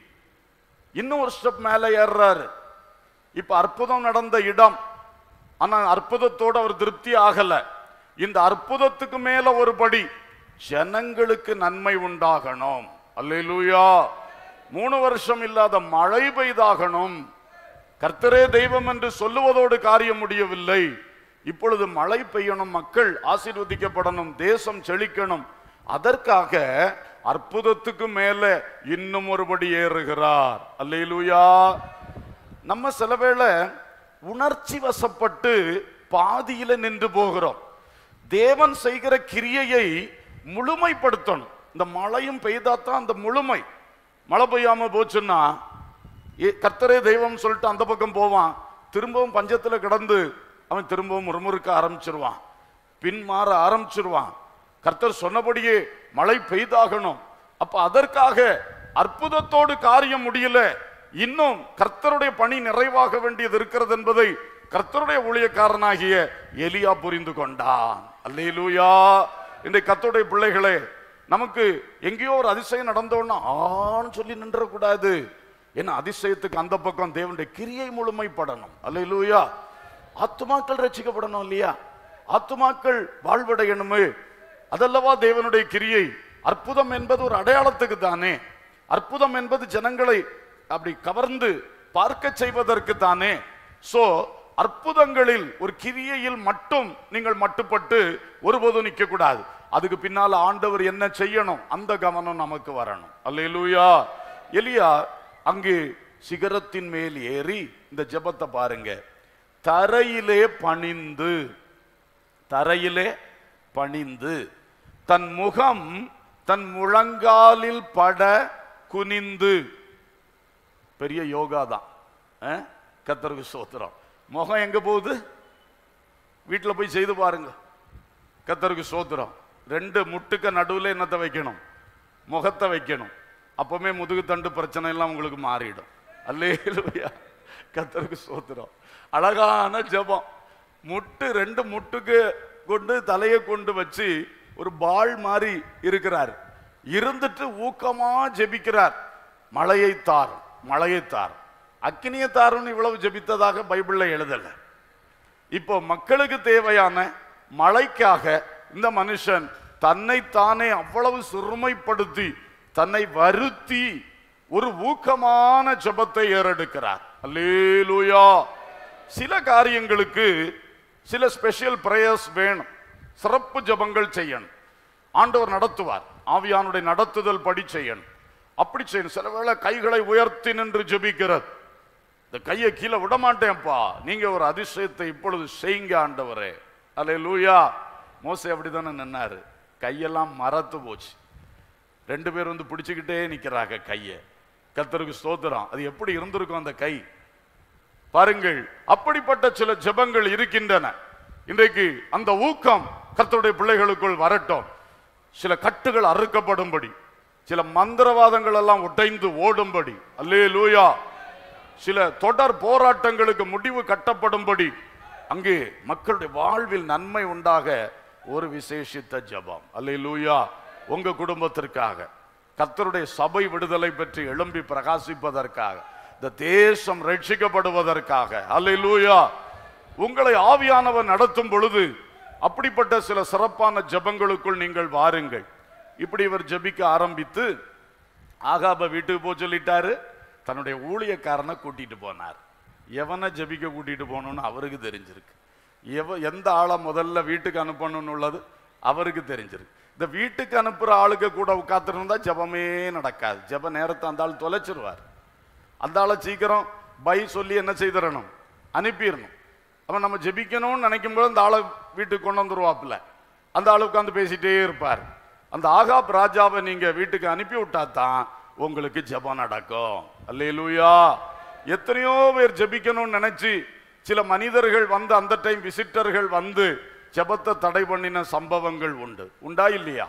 இன்னும் ஒரு ஸ்டெப் மேல ஏறுறாரு இப்ப அற்புதம் நடந்த இடம் ஆனா அற்புதத்தோட அவர் திருப்தி ஆகல இந்த அற்புதத்துக்கு மேல ஒரு படி ஜனங்களுக்கு நன்மை உண்டாகணும் அல்லேலூயா மூணு வருஷம் இல்லாத மழை பெய்தாகணும் கர்த்தரே தெய்வம் என்று சொல்லுவதோடு காரியம் முடியவில்லை இப்பொழுது மழை பெய்யணும் மக்கள் ஆசீர்வதிக்கப்படணும் தேசம் செழிக்கணும் அதற்காக அற்புதத்துக்கு மேல இன்னும் ஒருபடி ஏறுகிறார் அல்லேலூயா நம்ம சில வேளை உணர்ச்சி வசப்பட்டு பாதியில நின்று போகிறோம் தேவன் செய்கிற கிரியையை முழுமைப்படுத்தணும் இந்த மழையும் பெய்தாதான் அந்த முழுமை மழை பெய்யாம போச்சுன்னா ஏ- கர்த்தரே தெய்வம் சொல்லிட்டு அந்த பக்கம் போவான் திரும்பவும் பஞ்சத்துல கிடந்து அவன் திரும்பவும் முறுமுறுக்க ஆரம்பிச்சிருவான் பின் மாற ஆரம்பிச்சிருவான் கர்த்தர் சொன்னபடியே மழை பெய்தாகணும் அப்ப அதற்காக அற்புதத்தோடு காரியம் முடியல இன்னும் கர்த்தருடைய பணி நிறைவாக வேண்டியது இருக்கிறது என்பதை கர்த்தருடைய ஊழியக்காரனாகிய எலியா புரிந்து கொண்டான் அல்லேலூயா இன்றைய கர்த்தருடைய பிள்ளைகளே நமக்கு எங்கேயோ ஒரு அதிசயம் நடந்தோன்னா ஆன்னு சொல்லி நின்றக்கூடாது ஏன்னா அதிசயத்துக்கு அந்த பக்கம் தேவனுடைய கிரியை முழுமைப்படணும் அல்லேலூயா ஆத்துமாக்கள் ரட்சிக்கப்படணும் இல்லையா ஆத்துமாக்கள் வாழ்வடையணுமே அதல்லவா தேவனுடைய கிரியை அற்புதம் என்பது ஒரு அடையாளத்துக்கு தானே அற்புதம் என்பது ஜனங்களை அப்படி கவர்ந்து பார்க்க செய்வதற்கு தானே சோ அற்புதங்களில் ஒரு கிரியையில் மட்டும் நீங்கள் மட்டுப்பட்டு ஒருபோதும் நிற்க கூடாது அதுக்கு பின்னால ஆண்டவர் என்ன செய்யணும் அந்த கவனம் நமக்கு வரணும் அல்லேலூயா எலியா அங்கு சிகரத்தின் மேல் ஏறி இந்த ஜெபத்தை பாருங்க தரையிலே பணிந்து தரையிலே பணிந்து தன் முகம் தன் முழங்காலில் பட குனிந்து பெரிய யோகா தான் அஹ்? கர்த்தருக்கு சோத்திரம் முகம் எங்க போகுது வீட்டில் போய் செய்து பாருங்க கர்த்தருக்கு சோத்திரம் ரெண்டு முட்டுக்க நடுவில் என்னத்தை வைக்கணும் முகத்தை வைக்கணும் அப்பவுமே முதுகு தண்டு பிரச்சனை எல்லாம் உங்களுக்கு மாறிடும் அல்லேலூயா கத்தருக்கு சோத்திரம் அழகான ஜெபம் முட்டு ரெண்டு முட்டுக்கு கொண்டு தலையை கொண்டு வச்சு ஒரு பால் மாதிரி இருக்கிறார் இருந்துட்டு ஊக்கமா ஜெபிக்கிறார் மழையை தாரும் மழையை தாரும் அக்கினியை தாரும்னு இவ்வளவு ஜெபித்ததாக பைபிள்ல எழுதல இப்போ மக்களுக்கு தேவையான மழைக்காக இந்த மனுஷன் தன்னை தானே அவ்வளவு சிறுமைப்படுத்தி தன்னை வருத்தி ஒரு ஊக்கமான ஜெபத்தை ஏறெடுக்கிறார் அல்லேலூயா சில காரியங்களுக்கு சில ஸ்பெஷல் பிரேயர்ஸ் வேணும் சிறப்பு ஜெபங்கள் செய்யணும் ஆண்டவர் நடத்துவார் ஆவியானுடைய நடத்துதல் படி செய்யணும் அப்படி செய்யணும் சில வேளை கைகளை உயர்த்தி நின்று ஜெபிக்கிறது இந்த கையை கீழே விட மாட்டேன்ப்பா நீங்க ஒரு அதிசயத்தை இப்பொழுது செய்யுங்க ஆண்டவரே அல்ல லூயா மோசே அப்படித்தானே நின்னாரு கையெல்லாம் மறத்து போச்சு ரெண்டு பேர் வந்து பிடிச்சுக்கிட்டே நிக்கிறாங்க கையை கர்த்தருக்கு ஸ்தோத்திரம் அது எப்படி இருந்திருக்கும் அந்த கை பாருங்கள் அப்படிப்பட்ட சில ஜெபங்கள் இருக்கின்றன இன்றைக்கு அந்த ஊக்கம் கர்த்தருடைய பிள்ளைகளுக்குள் வரட்டும் சில கட்டுகள் அறுக்கப்படும்படி சில மந்திரவாதங்கள் எல்லாம் உடைந்து ஓடும்படி அல்லே லூயா சில தொடர் போராட்டங்களுக்கு முடிவு கட்டப்படும்படி அங்கே மக்களுடைய வாழ்வில் நன்மை உண்டாக ஒரு விசேஷித்த ஜெபம் அல்லே லூயா உங்க குடும்பத்திற்காக கர்த்தருடைய சபை விடுதலை பற்றி எழும்பி பிரகாசிப்பதற்காக இந்த தேசம் ரட்சிக்கப்படுவதற்காக அல்லேலூயா உங்களை ஆவியானவர் நடத்தும் பொழுது அப்படிப்பட்ட சில சிறப்பான ஜெபங்களுக்குள் நீங்கள் வாருங்கள் இப்படி இவர் ஜெபிக்க ஆரம்பித்து ஆகாப வீட்டுக்கு போக சொல்லிட்டாரு தன்னுடைய ஊழியக்காரனை கூட்டிட்டு போனார் எவனை ஜெபிக்க கூட்டிட்டு போகணும்னு அவருக்கு தெரிஞ்சிருக்கு எவ எந்த ஆளை முதல்ல வீட்டுக்கு அனுப்பணும்னு உள்ளது அவருக்கு தெரிஞ்சிருக்கு இந்த வீட்டுக்கு அனுப்புற ஆளுக்கு கூட உட்காந்துருந்தா ஜெபமே நடக்காது ஜெப நேரத்தை அந்த ஆள் தொலைச்சிருவார் அந்த ஆளை சீக்கிரம் பை சொல்லி என்ன செய்திடணும் அனுப்பிடணும் அவன் நம்ம ஜெபிக்கணும்னு நினைக்கும் போது அந்த ஆளை வீட்டுக்கு கொண்டு வந்துருவாப்புல அந்த ஆளு உட்காந்து பேசிட்டே இருப்பார் அந்த ஆகாப் ராஜாவை நீங்க வீட்டுக்கு அனுப்பி விட்டா தான் உங்களுக்கு ஜெபம் நடக்கும் அல்லேலூயா எத்தனையோ பேர் ஜெபிக்கணும்னு நினைச்சு சில மனிதர்கள் வந்து அந்த டைம் விசிட்டர்கள் வந்து ஜெபத்தை தடை பண்ணின சம்பவங்கள் உண்டு உண்டா இல்லையா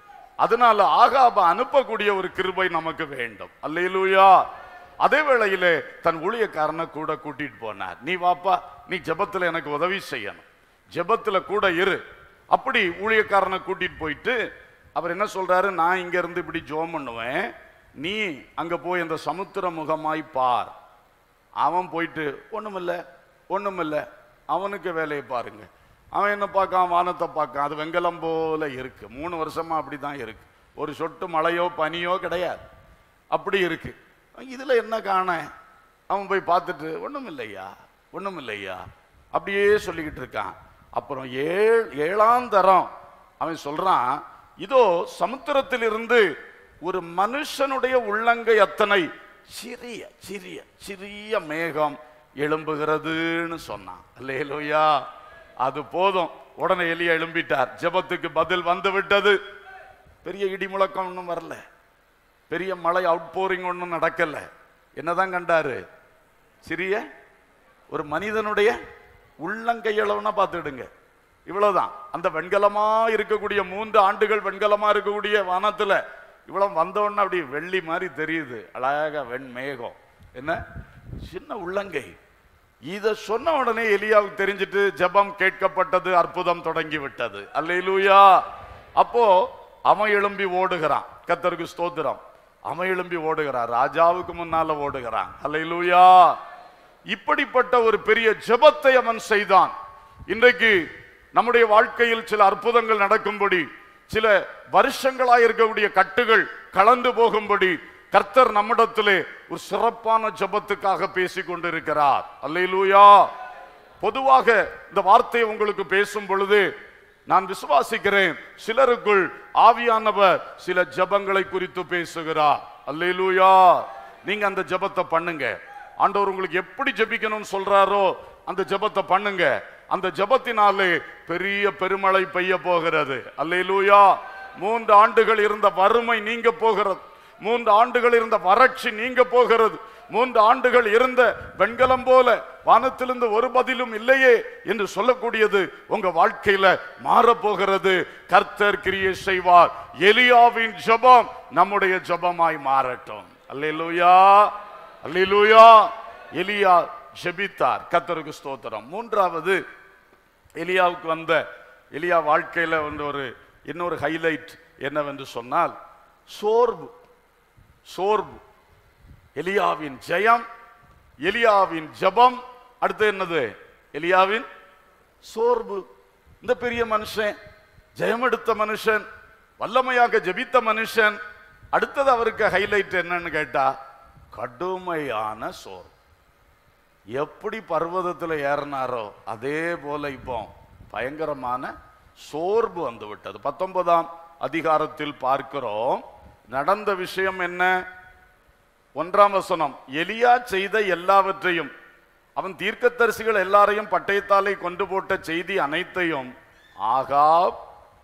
அதனால ஆகாப அனுப்பக்கூடிய ஒரு கிருபை நமக்கு வேண்டும் அல்லேலூயா அதே வேளையிலே தன் ஊழியக்காரனை கூட கூட்டிட்டு போனார் நீ வாப்பா நீ ஜெபத்துல எனக்கு உதவி செய்யணும் ஜெபத்துல கூட இரு அப்படி ஊழியக்காரனை கூட்டிட்டு போயிட்டு அவர் என்ன சொல்றாரு நான் இங்க இருந்து இப்படி ஜோம் பண்ணுவேன் நீ அங்க போய் அந்த சமுத்திர முகமாய் பார் அவன் போயிட்டு ஒண்ணுமில்ல ஒண்ணுமில்ல அவனுக்கு வேலையை பாருங்க அவன் என்ன பார்க்கான் வானத்தை பார்க்கான் அது வெங்கலம் போல இருக்கு மூணு வருஷமா அப்படிதான் இருக்கு ஒரு சொட்டு மழையோ பனியோ கிடையாது அப்படி இருக்கு இதுல என்ன காண அவன் போய் பார்த்துட்டு ஒண்ணும் இல்லையா ஒண்ணும் இல்லையா அப்படியே சொல்லிக்கிட்டு இருக்கான் அப்புறம் ஏழ் ஏழாம் தரம் அவன் சொல்றான் இதோ சமுத்திரத்திலிருந்து ஒரு மனுஷனுடைய உள்ளங்கை அத்தனை சிறிய சிறிய சிறிய மேகம் எழும்புகிறதுன்னு சொன்னான் அல்லேலூயா அது போதும் உடனே எலியா எழும்பிட்டார் ஜெபத்துக்கு பதில் வந்து விட்டது பெரிய இடி முழக்கம் ஒன்றும் வரல பெரிய மழை அவுட் போரிங் ஒன்றும் நடக்கல என்னதான் கண்டாரு சிறிய ஒரு மனிதனுடைய உள்ளங்கையளவுனா பார்த்துடுங்க இவ்வளவுதான் அந்த வெண்கலமா இருக்கக்கூடிய மூன்று ஆண்டுகள் வெண்கலமா இருக்கக்கூடிய வானத்துல இவ்வளவு வந்தோடனே அப்படி வெள்ளி மாதிரி தெரியுது அழகா வெண்மேகம் என்ன சின்ன உள்ளங்கை இத சொன்ன உடனே எலியாவுக்கு தெரிஞ்சிட்டு ஜெபம் கேட்கப்பட்டது அற்புதம் தொடங்கி விட்டது அல்லேலூயா அப்போ அவன் எழும்பி ஓடுகிறான் கத்தருக்கு ஸ்தோத்திரம் அவன் எழும்பி ஓடுகிறான் ராஜாவுக்கு முன்னால ஓடுகிறான் அல்லேலூயா இப்படிப்பட்ட ஒரு பெரிய ஜெபத்தை அவன் செய்தான் இன்றைக்கு நம்முடைய வாழ்க்கையில் சில அற்புதங்கள் நடக்கும்படி சில வருஷங்களாய் இருக்கக்கூடிய கட்டுகள் கலந்து போகும்படி கர்த்தர் நம்மிடத்திலே ஒரு சிறப்பான ஜெபத்துக்காக பேசிக் கொண்டிருக்கிறார் அல்லேலூயா பொதுவாக இந்த வார்த்தையை உங்களுக்கு பேசும் பொழுது நான் விசுவாசிக்கிறேன் சிலருக்குள் ஆவியானவர் சில ஜெபங்களை குறித்து பேசுகிறார் அல்லேலூயா நீங்க அந்த ஜெபத்தை பண்ணுங்க ஆண்டவர் உங்களுக்கு எப்படி ஜெபிக்கணும்னு சொல்றாரோ அந்த ஜெபத்தை பண்ணுங்க அந்த ஜெபத்தினாலே பெரிய பெருமழை பெய்ய போகிறது அல்லேலூயா மூன்று ஆண்டுகள் இருந்த வறுமை நீங்க போகிறது மூன்று ஆண்டுகள் இருந்த வறட்சி நீங்க போகிறது மூன்று ஆண்டுகள் இருந்த வெண்கலம் போல வானத்திலிருந்து ஒரு பதிலும் இல்லையே என்று சொல்லக்கூடியது உங்க வாழ்க்கையில மாறப்போகிறது கர்த்தர் கிரியை செய்வார் எலியாவின் ஜெபம் நம்முடைய ஜெபமாய் மாறட்டும் அல்லேலூயா அல்லேலூயா எலியா ஜெபித்தார் கர்த்தருக்கு ஸ்தோத்திரம் மூன்றாவது எலியாவுக்கு வந்த எலியா வாழ்க்கையில வந்து ஒரு இன்னொரு ஹைலைட் என்னவென்று சொன்னால் சோர்வு சோர்வு எலியாவின் ஜெயம் எலியாவின் ஜெபம் அடுத்து என்னது எலியாவின் சோர்வு இந்த பெரிய மனுஷன் ஜெயம் எடுத்த மனுஷன் வல்லமையாக ஜெபித்த மனுஷன் அடுத்தது அவருக்கு ஹைலைட் என்னன்னு கேட்டா கடுமையான சோர்வு எப்படி பர்வதத்தில் ஏறினாரோ அதே போல இப்போ பயங்கரமான சோர்வு வந்து விட்டது பத்தொன்பதாம் அதிகாரத்தில் பார்க்கிறோம் நடந்த விஷயம் என்ன ஒன்றாம் வசனம் எலியா செய்த எல்லாவற்றையும் அவன் தீர்க்கதரிசிகள் எல்லாரையும் பட்டயத்தாலே கொண்டு போட்ட செய்தி அனைத்தையும் ஆகாப்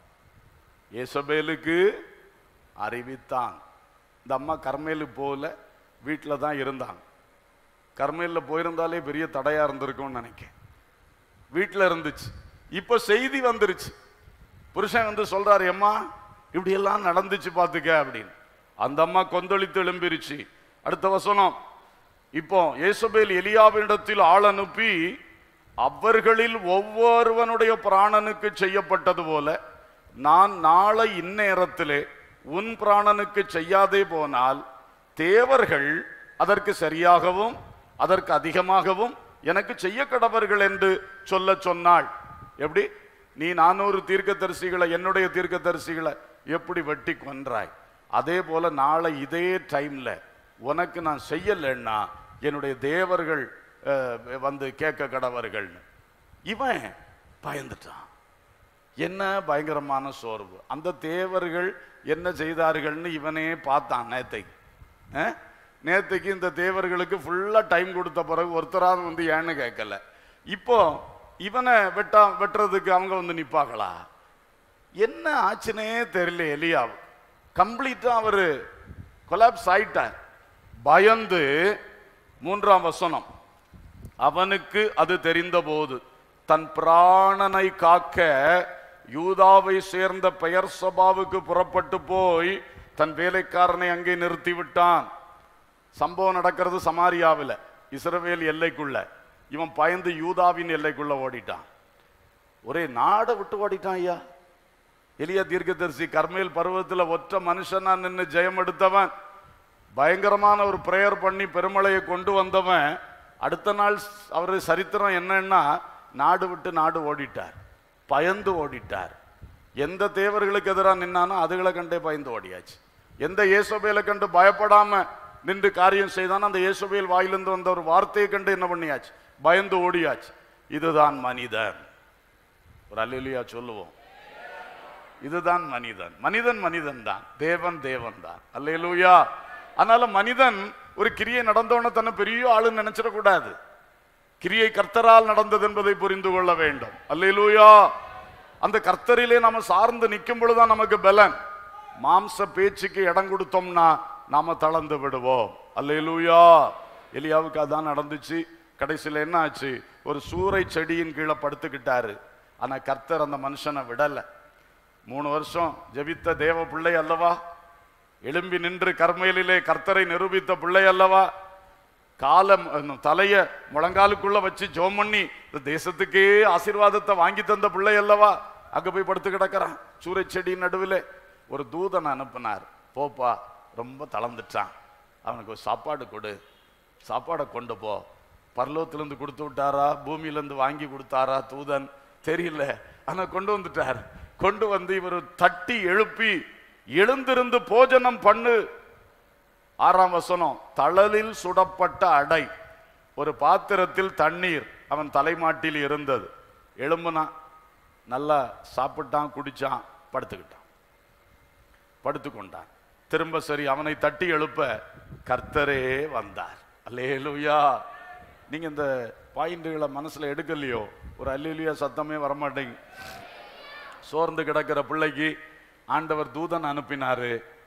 ஏசபேலுக்கு அறிவித்தான் இந்த அம்மா கர்மேலு போல வீட்டில் தான் இருந்தாங்க கர்மேலில் போயிருந்தாலே பெரிய தடையா இருந்திருக்கும்னு நினைக்கிறேன் வீட்டில் இருந்துச்சு இப்போ செய்தி வந்துருச்சு புருஷன் வந்து சொல்றாரு அம்மா இப்படி எல்லாம் நடந்துச்சு பார்த்துக்க அப்படின்னு அந்த அம்மா கொந்தளித்து எழும்பிருச்சு அடுத்த வசனம் இப்போ இயேசுபேல் எலியாவினிடத்தில் ஆள் அனுப்பி அவர்களில் ஒவ்வொருவனுடைய பிராணனுக்கு செய்யப்பட்டது போல நான் நாளை இந்நேரத்திலே உன் பிராணனுக்கு செய்யாதே போனால் தேவர்கள் அதற்கு சரியாகவும் அதற்கு அதிகமாகவும் எனக்கு செய்ய கடவர்கள் என்று சொல்ல சொன்னாள் எப்படி நீ நானூறு தீர்க்கதரிசிகளை என்னுடைய தீர்க்கதரிசிகளை எப்படி வெட்டி கொன்றாய் அதே போல நாளை இதே டைம்ல உனக்கு நான் செய்யலைன்னா என்னுடைய தேவர்கள் அஹ், வந்து கேட்க கடவர்கள்னு இவன் பயந்துட்டான் என்ன பயங்கரமான சோர்வு அந்த தேவர்கள் என்ன செய்தார்கள்னு இவனே பார்த்தான் நேத்தைக்கு அஹ்? நேத்தைக்கு இந்த தேவர்களுக்கு ஃபுல்லா டைம் கொடுத்த பிறகு ஒருத்தராவது வந்து ஏன்னு கேட்கல இப்போ இவனை வெட்டா வெட்டுறதுக்கு அவங்க வந்து நிப்பாங்களா என்ன ஆச்சுனே தெரியல எலியாவு கம்ப்ளீட்டா அவரு கொலாப்ஸ் ஆயிட்டார் பயந்து மூன்றாம் வசனம் அவனுக்கு அது தெரிந்தபோது தன் பிராணனை காக்க யூதாவை சேர்ந்த பெயர் சபாவுக்கு புறப்பட்டு போய் தன் வேலைக்காரனை அங்கே நிறுத்தி விட்டான் சம்பவம் நடக்கிறது சமாரியாவில் இஸ்ரவேல் எல்லைக்குள்ள இவன் பயந்து யூதாவின் எல்லைக்குள்ள ஓடிட்டான் ஒரே நாடை விட்டு ஓடிட்டான் ஐயா எலியா தீர்க்கதரிசி கர்மேல் பருவத்தில் ஒற்ற மனுஷனா நின்று ஜெயம் எடுத்தவன் பயங்கரமான ஒரு பிரேயர் பண்ணி பெருமழையை கொண்டு வந்தவன் அடுத்த நாள் அவர் சரித்திரம் என்னன்னா நாடு விட்டு நாடு ஓடிட்டார் பயந்து ஓடிட்டார் எந்த தேவர்களுக்கு எதிராக நின்னானோ அதுகளை கண்டே பயந்து ஓடியாச்சு எந்த இயேசபேலை கண்டு பயப்படாம நின்று காரியம் செய்தானோ அந்த இயேசபேல் வாயிலிருந்து வந்த ஒரு வார்த்தையை கண்டு என்ன பண்ணியாச்சு பயந்து ஓடியாச்சு இதுதான் மனிதன் ஒரு அல்லியா சொல்லுவோம் இதுதான் மனிதன் மனிதன் மனிதன் தான் தேவன் தேவன் தான் அல்லேலூயா அதனால மனிதன் ஒரு கிரியை நடந்தவன தன்னை பெரிய ஆளுன்னு நினைச்சிடக்கூடாது கிரியை கர்த்தரால் நடந்தது என்பதை புரிந்து கொள்ள வேண்டும் அல்லேலூயா அந்த கர்த்தரிலே நாம சார்ந்து நிற்கும் பொழுதுதான் நமக்கு பலன் மாம்ச பேச்சுக்கு இடம் கொடுத்தோம்னா நாம தளர்ந்து விடுவோம் அல்லேலூயா எலியாவுக்கு அதான் நடந்துச்சு கடைசியில் என்ன ஆச்சு ஒரு சூறை செடியின் கீழே படுத்துக்கிட்டாரு ஆனா கர்த்தர் அந்த மனுஷனை விடல மூணு வருஷம் ஜெபித்த தேவ பிள்ளை அல்லவா எழும்பி நின்று கர்மேலிலே கர்த்தரை நிரூபித்த பிள்ளை அல்லவா காலம் என்னும் தலைய முழங்காலுக்குள்ள வச்சு ஜோம் பண்ணி இந்த தேசத்துக்கே ஆசீர்வாதத்தை வாங்கி தந்த பிள்ளை அல்லவா அங்க போய் படுத்து கிடக்கிறான் சூறை செடி நடுவில் ஒரு தூதனை அனுப்புனார் போப்பா ரொம்ப தளர்ந்துட்டான் அவனுக்கு ஒரு சாப்பாடு கொடு சாப்பாடை கொண்டு போ பரலோகத்திலிருந்து கொடுத்து விட்டாரா பூமியிலிருந்து வாங்கி கொடுத்தாரா தூதன் தெரியல ஆனா கொண்டு வந்துட்டார் கொண்டு வந்து இவர் தட்டி எழுப்பி எழுந்திருந்து போஜனம் பண்ணு ஆறாம் வசனம் தழலில் சுடப்பட்ட அடை ஒரு பாத்திரத்தில் தண்ணீர் அவன் தலைமாட்டில் இருந்தது எழும்புனான் நல்லா சாப்பிட்டான் குடிச்சான் படுத்துக்கிட்டான் படுத்துக்கொண்டான் திரும்ப சரி அவனை தட்டி எழுப்ப கர்த்தரே வந்தார் அல்லேலூயா நீங்க இந்த பாயிண்டுகளை மனசுல எடுக்கலையோ ஒரு அல்லேலூயா சத்தமே வரமாட்டேங்க சோர்ந்து கிடக்கிற பிள்ளைக்கு ஆண்டவர் தூதன் அனுப்பினாரு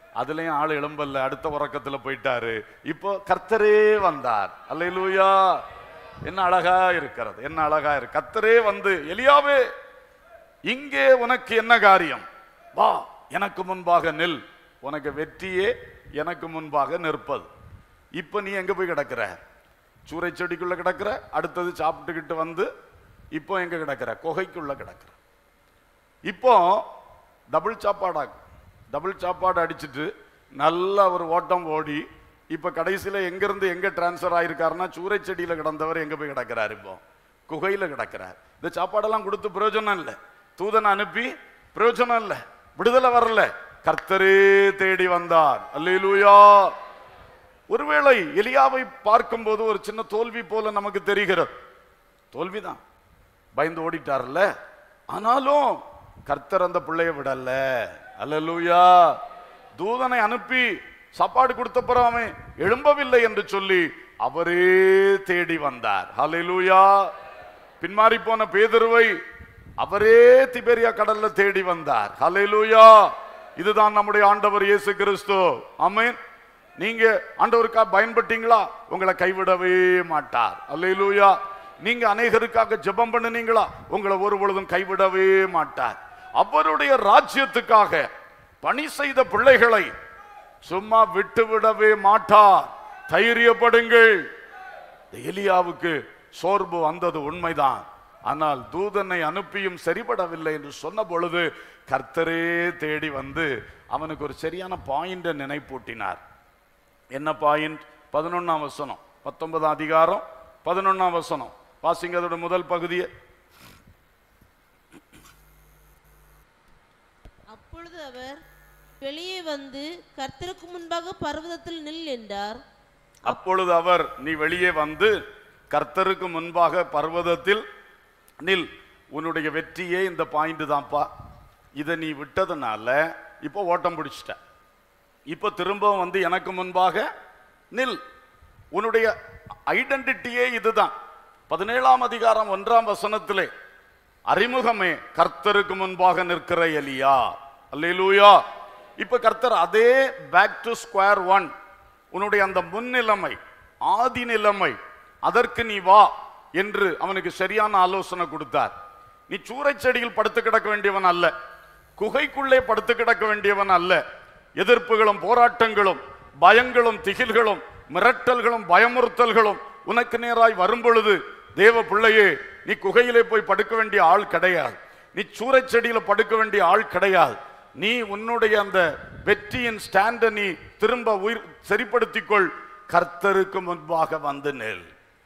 அதுலயும் ஆள் எழும்பல்ல அடுத்த உறக்கத்துல போயிட்டாரு இப்போ கர்த்தரே வந்தார் அல்லேலூயா என்ன அழகா இருக்கிறது என்ன அழகா இருக்கு கர்த்தரே வந்து எலியாவே இங்கே உனக்கு என்ன காரியம் வா எனக்கு முன்பாக நில் உனக்கு வெற்றியே எனக்கு முன்பாக நிற்பது இப்போ நீ எங்க போய் கிடக்குற சூறை செடிக்குள்ள கிடக்குற அடுத்தது சாப்பிட்டுக்கிட்டு வந்து இப்போ எங்க கிடக்குற குகைக்குள்ள கிடக்குற இப்போ டபுள் சாப்பாடாக்கு டபுள் சாப்பாடு அடிச்சிட்டு நல்ல ஒரு ஓட்டம் ஓடி இப்போ கடைசியில் எங்கேருந்து எங்கே டிரான்ஸ்ஃபர் ஆயிருக்காருன்னா சூறைச்செடியில் கிடந்தவர் எங்கே போய் கிடக்கிறார் இப்போ குகையில் கிடக்கிறார் இந்த சாப்பாடெல்லாம் கொடுத்து பிரயோஜனம் இல்லை தூதனை அனுப்பி பிரயோஜனம் இல்லை விடுதலை வரல கர்த்தரே தேடி வந்தார் அல்லேலூயா ஒருவேளை எலியாவை பார்க்கும்போது ஒரு சின்ன தோல்வி போல நமக்கு தெரிகிறது தோல்விதான் பயந்து ஓடிட்டார்ல ஆனாலும் கர்த்தர் அந்த பிள்ளைய விடல அல்லேலூயா தூதனை அனுப்பி சாப்பாடு கொடுத்தப்புறம் அவன் எழும்பவில்லை என்று சொல்லி அவரே தேடி வந்தார் ஹalleluya பின்மாறி போன பேதுருவை அவரே திபெரியா கடல்ல தேடி வந்தார் ஹalleluya இதுதான் நம்முடைய ஆண்டவர் இயேசு கிறிஸ்து ஆமென் நீங்க ஆண்டவருக்கா பயன்பட்டீங்களா உங்களை கைவிடவே மாட்டார் அல்லேலூயா நீங்க அநேகருக்காக ஜெபம் பண்ணுனீங்களா உங்களை ஒரு பொழுதும் கைவிடவே மாட்டார் அவருடைய ராஜ்யத்துக்காக பணி செய்த பிள்ளைகளை சும்மா விட்டுவிடவே மாட்டார் தைரியப்படுங்கள் இந்த எலியாவுக்கு சோர்வு வந்தது உண்மைதான் ஆனால் தூதனை அனுப்பியும் சரிபடவில்லை என்று சொன்ன பொழுது கர்த்தரே தேடி வந்து அவனுக்கு ஒரு சரியான பாயிண்ட நினைப்பூட்டினார் என்ன பாயிண்ட் பதினொன்னாம் வசனம் பத்தொன்பதாம் அதிகாரம் பதினொன்னாம் வசனம் வாசிங்க அதோட முதல் பகுதியை அப்பொழுது அவர் வெளியே வந்து கர்த்தருக்கு முன்பாக பர்வதத்தில் நில் என்றார் அப்பொழுது அவர் நீ வெளியே வந்து கர்த்தருக்கு முன்பாக பர்வதத்தில் நில் உன்னுடைய வெற்றியே இந்த பாயிண்ட் தான்ப்பா இதை நீ விட்டதுனால இப்போ ஓட்டம் பிடிச்சிட்ட இப்போ திரும்பவும் வந்து எனக்கு முன்பாக நில் உன்னுடைய ஐடென்டிட்டியே இதுதான் பதினேழாம் அதிகாரம் ஒன்றாம் வசனத்திலே அறிமுகமே கர்த்தருக்கு முன்பாக நிற்கிற எலியா அல்லேலூயா இப்ப கர்த்தர் அதே பேக் டு ஸ்கொயர் ஒன் உன்னுடைய அந்த முன்னிலைமை ஆதி நிலைமை அதற்கு நீ வா என்று அவனுக்கு சரியான ஆலோசனை கொடுத்தார் நீ சூறைச் செடியில் படுத்து கிடக்க வேண்டியவன் அல்ல குகைக்குள்ளே படுத்து கிடக்க வேண்டியவன் அல்ல எதிர்ப்புகளும் போராட்டங்களும் பயங்களும் திகில்களும் மிரட்டல்களும் பயமுறுத்தல்களும் உனக்கு நேராய் வரும் பொழுது தேவ பிள்ளையே நீ குகையிலே போய் படுக்க வேண்டிய ஆள் கிடையாது நீ சூறைச் செடியில படுக்க வேண்டிய ஆள் கிடையாது நீ உன்னுடைய அந்த வெற்றியின் ஸ்டாண்டை நீ திரும்ப உயிர் சரிப்படுத்திக்கொள் கர்த்தருக்கு முன்பாக வந்து நெல்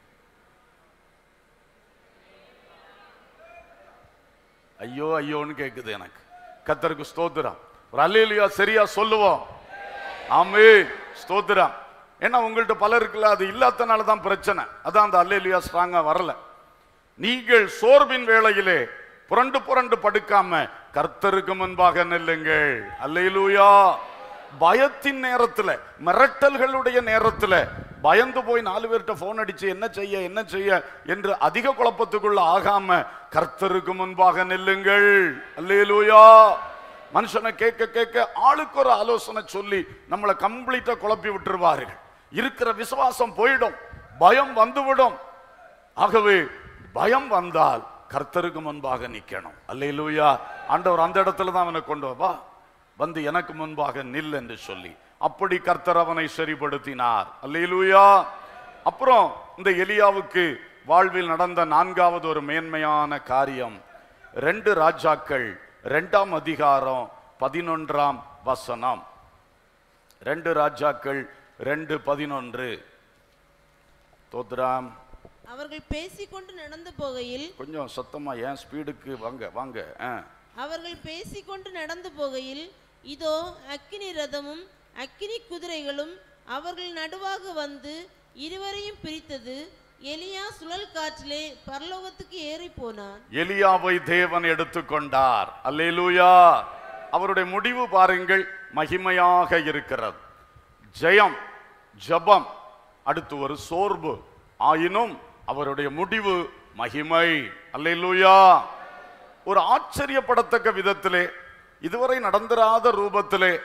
ஐயோ ஐயோன்னு கேக்குது எனக்கு கர்த்தருக்கு ஸ்தோத்திரம் ஒரு அல்லேலியா சரியா சொல்லுவோம் ஆமே ஸ்தோத்திரம் ஏன்னா உங்கள்ட்ட பலருக்குல அது இல்லாதனால தான் பிரச்சனை அதான் அந்த அல்லேலியா ஸ்ட்ராங்கா வரல நீங்கள் சோர்வின் வேளையிலே புரண்டு புரண்டு படுக்காம கர்த்தருக்கு முன்பாக நில்லுங்கள் அல்லேலூயா பயத்தின் நேரத்துல மிரட்டல்களுடைய நேரத்துல பயந்து போய் நாலு பேர்கிட்ட போன் அடிச்சு என்ன செய்ய என்ன செய்ய என்று அதிக குழப்பத்துக்குள்ள ஆகாம கர்த்தருக்கு முன்பாக நில்லுங்கள் அல்லேலூயா மனுஷனை கேட்க கேட்க ஆளுக்கு ஒரு ஆலோசனை சொல்லி நம்மளை கம்ப்ளீட்டா குழப்பி விட்டுருவார்கள் இருக்கிற விசுவாசம் போயிடும் பயம் வந்துவிடும் ஆகவே பயம் வந்தால் கர்த்தருக்கு முன்பாக நிக்கணும் அல்லேலூயா ஆண்டவர் அந்த இடத்துல தான் அவனை கொண்டு வா வந்து எனக்கு முன்பாக நில் என்று சொல்லி அப்படி கர்த்தர் அவனை சரிப்படுத்தினார் அல்லேலூயா அப்புறம் இந்த எலியாவுக்கு வாழ்வில் நடந்த நான்காவது ஒரு மேன்மையான காரியம் ரெண்டு ராஜாக்கள் ரெண்டாம் அதிகாரம் பதினொன்றாம் வசனம் ரெண்டு ராஜாக்கள் ரெண்டு பதினொன்று தோத்ராம் அவர்கள் பேசிக்கொண்டு நடந்து போகையில் கொஞ்சம் சத்தமா ஏன் ஸ்பீடுக்கு வாங்க வாங்க ஆ. அவர்கள் பேசிக்கொண்டு நடந்து போகையில் இதோ அக்கினி ரதமும் அக்கினி குதிரைகளும் அவர்கள் நடுவாக வந்து இருவரையும் பிரித்தது எலியா சுழல் காற்றிலே பரலோகத்துக்கு ஏறி போனான் எலியாவை தேவன் எடுத்துக்கொண்டார் அல்லேலூயா அவருடைய முடிவு பாருங்கள் மகிமையாக இருக்கிறது ஜெயம் ஜபம் அடுத்து ஒரு சோர்வு ஆயினும் அவருடைய முடிவு மகிமை அல்லேலூயா ஒரு ஆச்சரியப்படத்தக்க விதத்திலே இதுவரை நடந்திராத ரூபத்திலே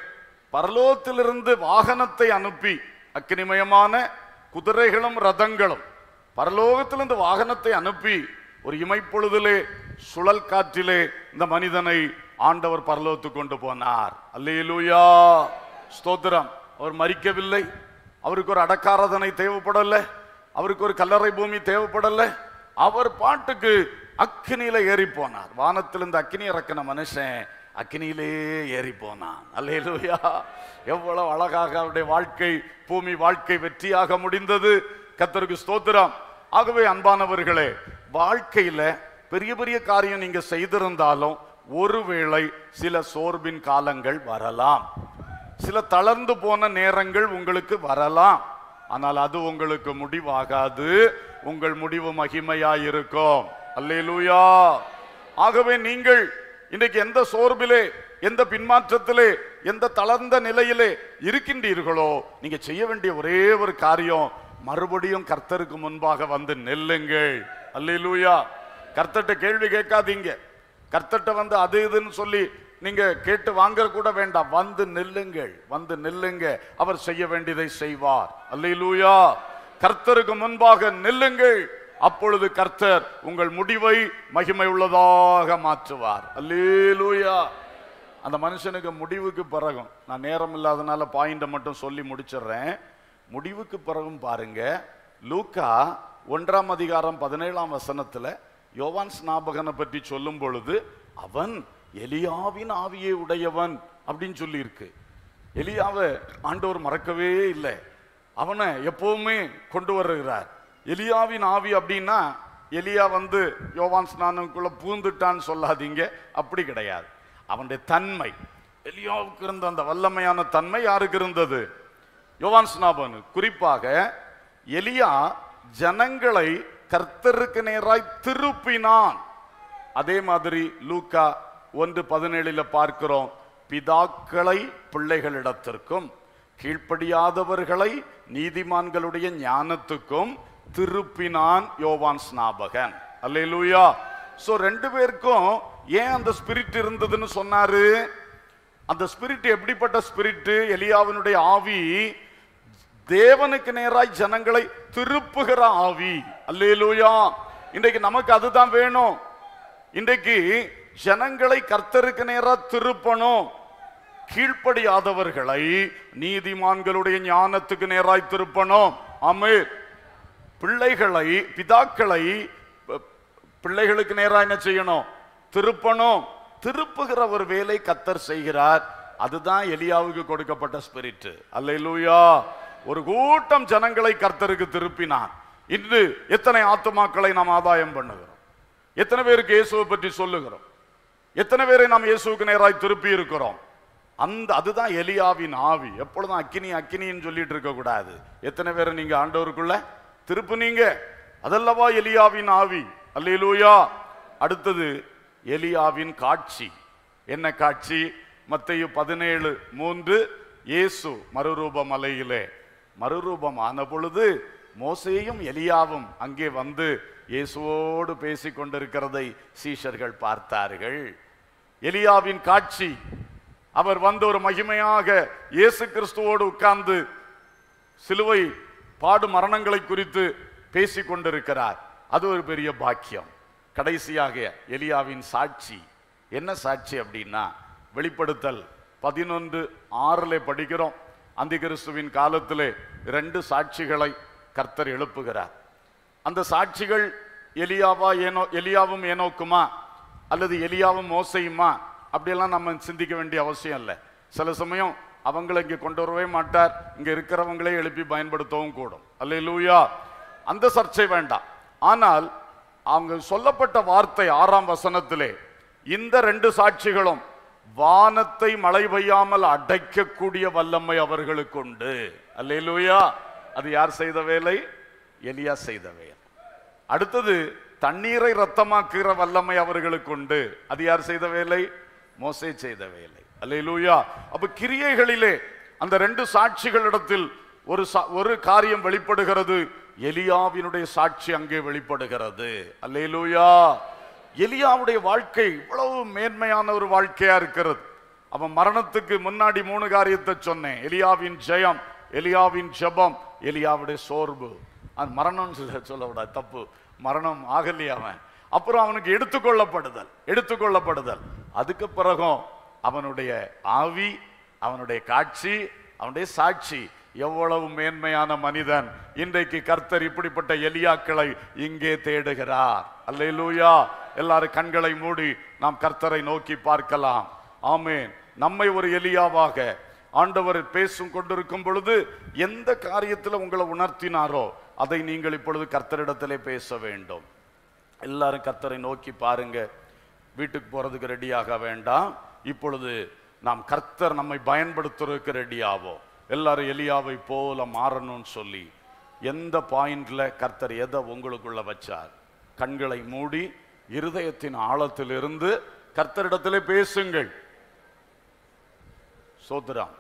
பரலோகத்திலிருந்து வாகனத்தை அனுப்பி அக்கினிமயமான குதிரைகளும் ரதங்களும் பரலோகத்திலிருந்து வாகனத்தை அனுப்பி ஒரு இமைப்பொழுதிலே சுழல் காற்றிலே இந்த மனிதனை ஆண்டவர் பரலோகத்துக்கு கொண்டு போனார் அல்லேலூயா ஸ்தோத்திரம் அவர் மறிக்கவில்லை அவருக்கு ஒரு அடக்காராதனை தேவைப்படல அவருக்கு ஒரு கல்லறை பூமி தேவைப்படல அவர் பாட்டுக்கு அக்கினியில ஏறி போனார் வானத்திலிருந்து அக்கினி இறக்கின மனுஷன் அக்கினியிலே ஏறி போனான் அல்லேலூயா எவ்வளவு அழகாக அவருடைய வாழ்க்கை பூமி வாழ்க்கை வெற்றியாக முடிந்தது கத்தருக்கு ஸ்தோத்திரம் ஆகவே அன்பானவர்களே வாழ்க்கையில பெரிய பெரிய காரியம் நீங்க செய்திருந்தாலும் ஒருவேளை சில சோர்வின் காலங்கள் வரலாம் சில தளர்ந்து போன நேரங்கள் உங்களுக்கு வரலாம் ஆனால் அது உங்களுக்கு முடிவாகாது உங்கள் முடிவு மகிமையாயிருக்கும் அல்லேலூயா ஆகவே நீங்கள் இன்றைக்கு எந்த சோர்விலே எந்த பின்மாற்றத்திலே எந்த தளர்ந்த நிலையிலே இருக்கின்றீர்களோ நீங்க செய்ய வேண்டிய ஒரே ஒரு காரியம் மறுபடியும் கர்த்தருக்கு முன்பாக வந்து நெல்லுங்கள் அல்லேலூயா கர்த்தர்ட்ட கேள்வி கேட்காதீங்க கர்த்தர்ட்ட வந்து அது இதுன்னு சொல்லி நீங்க கேட்டு வாங்க கூட வேண்டாம் வந்து நில்லுங்கள் வந்து நில்லுங்க அவர் செய்ய வேண்டியதை செய்வார் அல்லேலூயா கர்த்தருக்கு முன்பாக நில்லுங்கள் அப்பொழுது கர்த்தர் உங்கள் முடிவை மகிமை உள்ளதாக மாற்றுவார் அல்லேலூயா அந்த மனுஷனுக்கு முடிவுக்கு பிறகும் நான் நேரம் இல்லாதனால பாயிண்ட மட்டும் சொல்லி முடிச்சிடுறேன் முடிவுக்கு பிறகும் பாருங்க லூக்கா ஒன்றாம் அதிகாரம் பதினேழாம் வசனத்துல யோவான் ஸ்நாபகனை பற்றி சொல்லும் பொழுது அவன் எலியாவின் ஆவியை உடையவன் அப்படின்னு சொல்லி இருக்கு எலியாவை ஆண்டவர் மறக்கவே இல்லை அவனை எப்பவுமே கொண்டு வருகிறார் எலியாவின் ஆவி அப்படின்னா எலியா வந்து யோவான் ஸ்நானனுக்குள்ள பூந்துட்டான்னு சொல்லாதீங்க அப்படி கிடையாது அவனுடைய தன்மை எலியாவுக்கு இருந்த அந்த வல்லமையான தன்மை யாருக்கு இருந்தது யோவான் ஸ்நாபன் குறிப்பாக எலியா ஜனங்களை கர்த்தருக்கு நேராய் திருப்பினான் அதே மாதிரி லூக்கா ஒன்று பதினேழுல பார்க்கிறோம் பிதாக்களை பிள்ளைகளிடத்திற்கும் கீழ்ப்படியாதவர்களை நீதிமான்களுடைய ஞானத்துக்கும் திருப்பினான் யோவான் ஸ்நாபகன் அல்லேலூயா சோ ரெண்டு பேருக்கும் ஏன் அந்த ஸ்பிரிட் இருந்ததுன்னு சொன்னாரு அந்த ஸ்பிரிட் எப்படிப்பட்ட ஸ்பிரிட் எலியாவினுடைய ஆவி தேவனுக்கு நேராய் ஜனங்களை திருப்புகிற ஆவி அல்லேலூயா இன்றைக்கு நமக்கு அதுதான் வேணும் இன்றைக்கு ஜனங்களை கர்த்தருக்கு நேரா திருப்பணும் கீழ்ப்படியாதவர்களை நீதிமான்களுடைய ஞானத்துக்கு நேராய் திருப்பணும் ஆமே பிள்ளைகளை பிதாக்களை ப- பிள்ளைகளுக்கு நேரா என்ன செய்யணும் திருப்பணும் திருப்புகிற ஒரு வேலை கத்தர் செய்கிறார் அதுதான் எலியாவுக்கு கொடுக்கப்பட்ட ஸ்பிரிட் அல்லேலூயா ஒரு கூட்டம் ஜனங்களை கர்த்தருக்கு திருப்பினார் இன்று எத்தனை ஆத்துமாக்களை நாம் ஆதாயம் பண்ணுகிறோம் எத்தனை பேருக்கு இயேசுவை பற்றி சொல்லுகிறோம் எத்தனை பேரை நாம் இயேசுவுக்கு நேராய் திருப்பி இருக்கிறோம் அந்த அதுதான் எலியாவின் ஆவி எப்பொழுதும் அக்கினி அக்கினின்னு சொல்லிட்டு இருக்க கூடாது எத்தனை பேரை நீங்க ஆண்டவருக்குள்ள திருப்புனீங்க அதல்லவா எலியாவின் ஆவி அல்லேலூயா அடுத்தது எலியாவின் காட்சி என்ன காட்சி மத்தேயு பதினேழு மூன்று இயேசு மறுரூப மலையிலே மறுரூபம் ஆன பொழுது மோசேயும் எலியாவும் அங்கே வந்து இயேசுவோடு பேசிக் கொண்டிருக்கிறதை சீஷர்கள் பார்த்தார்கள் எலியாவின் காட்சி அவர் வந்து ஒரு மகிமையாக இயேசு கிறிஸ்துவோடு உட்கார்ந்து சிலுவை பாடு மரணங்களை குறித்து பேசிக் கொண்டிருக்கிறார் அது ஒரு பெரிய பாக்கியம் கடைசியாக எலியாவின் சாட்சி என்ன சாட்சி அப்படின்னா வெளிப்படுத்தல் பதினொன்று ஆறிலே படிக்கிறோம் அந்த கிறிஸ்துவின் காலத்திலே ரெண்டு சாட்சிகளை கர்த்தர் எழுப்புகிறார் அந்த சாட்சிகள் எலியாவா ஏனோ எலியாவும் ஏனோக்குமா அல்லது எலியாவும் மோசையுமா அப்படியெல்லாம் நம்ம சிந்திக்க வேண்டிய அவசியம் இல்லை சில சமயம் அவங்களை இங்கே கொண்டு வரவே மாட்டார் இங்க இருக்கிறவங்களே எழுப்பி பயன்படுத்தவும் கூடும் அல்லேலூயா அந்த சர்ச்சை வேண்டாம் ஆனால் அவங்க சொல்லப்பட்ட வார்த்தை ஆறாம் வசனத்திலே இந்த ரெண்டு சாட்சிகளும் வானத்தை மழை பெய்யாமல் அடைக்கக்கூடிய வல்லமை அவர்களுக்கு உண்டு அல்லேலூயா அது யார் செய்த வேலை எலியா செய்த வேலை அடுத்தது தண்ணீரை ரத்தமாக்குகிற வல்லமை அவர்களுக்கு உண்டு அது யார் செய்த வேலை மோசே செய்த வேலை அல்லேலூயா அப்ப கிரியைகளிலே அந்த ரெண்டு சாட்சிகளிடத்தில் ஒரு சா- ஒரு காரியம் வெளிப்படுகிறது எலியாவினுடைய சாட்சி அங்கே வெளிப்படுகிறது அல்லேலூயா எலியாவுடைய வாழ்க்கை இவ்வளவு மேன்மையான ஒரு வாழ்க்கையா இருக்கிறது அவன் மரணத்துக்கு முன்னாடி மூணு காரியத்தை சொன்னேன் எலியாவின் ஜெயம் எலியாவின் ஜெபம் எலியாவுடைய சோர்வு அது மரணம் சொல்ல சொல்லக்கூடாது தப்பு மரணம் ஆகலையா அவன் அப்புறம் அவனுக்கு எடுத்துக்கொள்ளப்படுதல் எடுத்துக்கொள்ளப்படுதல் அதுக்கு பிறகும் அவனுடைய ஆவி அவனுடைய காட்சி அவனுடைய சாட்சி எவ்வளவு மேன்மையான மனிதன் இன்றைக்கு கர்த்தர் இப்படிப்பட்ட எலியாக்களை இங்கே தேடுகிறார் அல்லேலூயா எல்லாரும் கண்களை மூடி நாம் கர்த்தரை நோக்கி பார்க்கலாம் ஆமென் நம்மை ஒரு எலியாவாக ஆண்டவர் பேசும் கொண்டிருக்கும் பொழுது எந்த காரியத்தில் உங்களை உணர்த்தினாரோ அதை நீங்கள் இப்பொழுது கர்த்தரிடத்திலே பேச வேண்டும் எல்லாரும் கர்த்தரை நோக்கி பாருங்க வீட்டுக்கு போறதுக்கு ரெடியாக வேண்டாம் இப்பொழுது நாம் கர்த்தர் நம்மை பயன்படுத்துறதுக்கு ரெடியாவோம் எல்லாரும் எலியாவை போல மாறணும்னு சொல்லி எந்த பாயிண்ட்ல கர்த்தர் எதை உங்களுக்குள்ள வச்சார் கண்களை மூடி இருதயத்தின் ஆழத்திலிருந்து கர்த்தரிடத்திலே பேசுங்கள் சோதரம்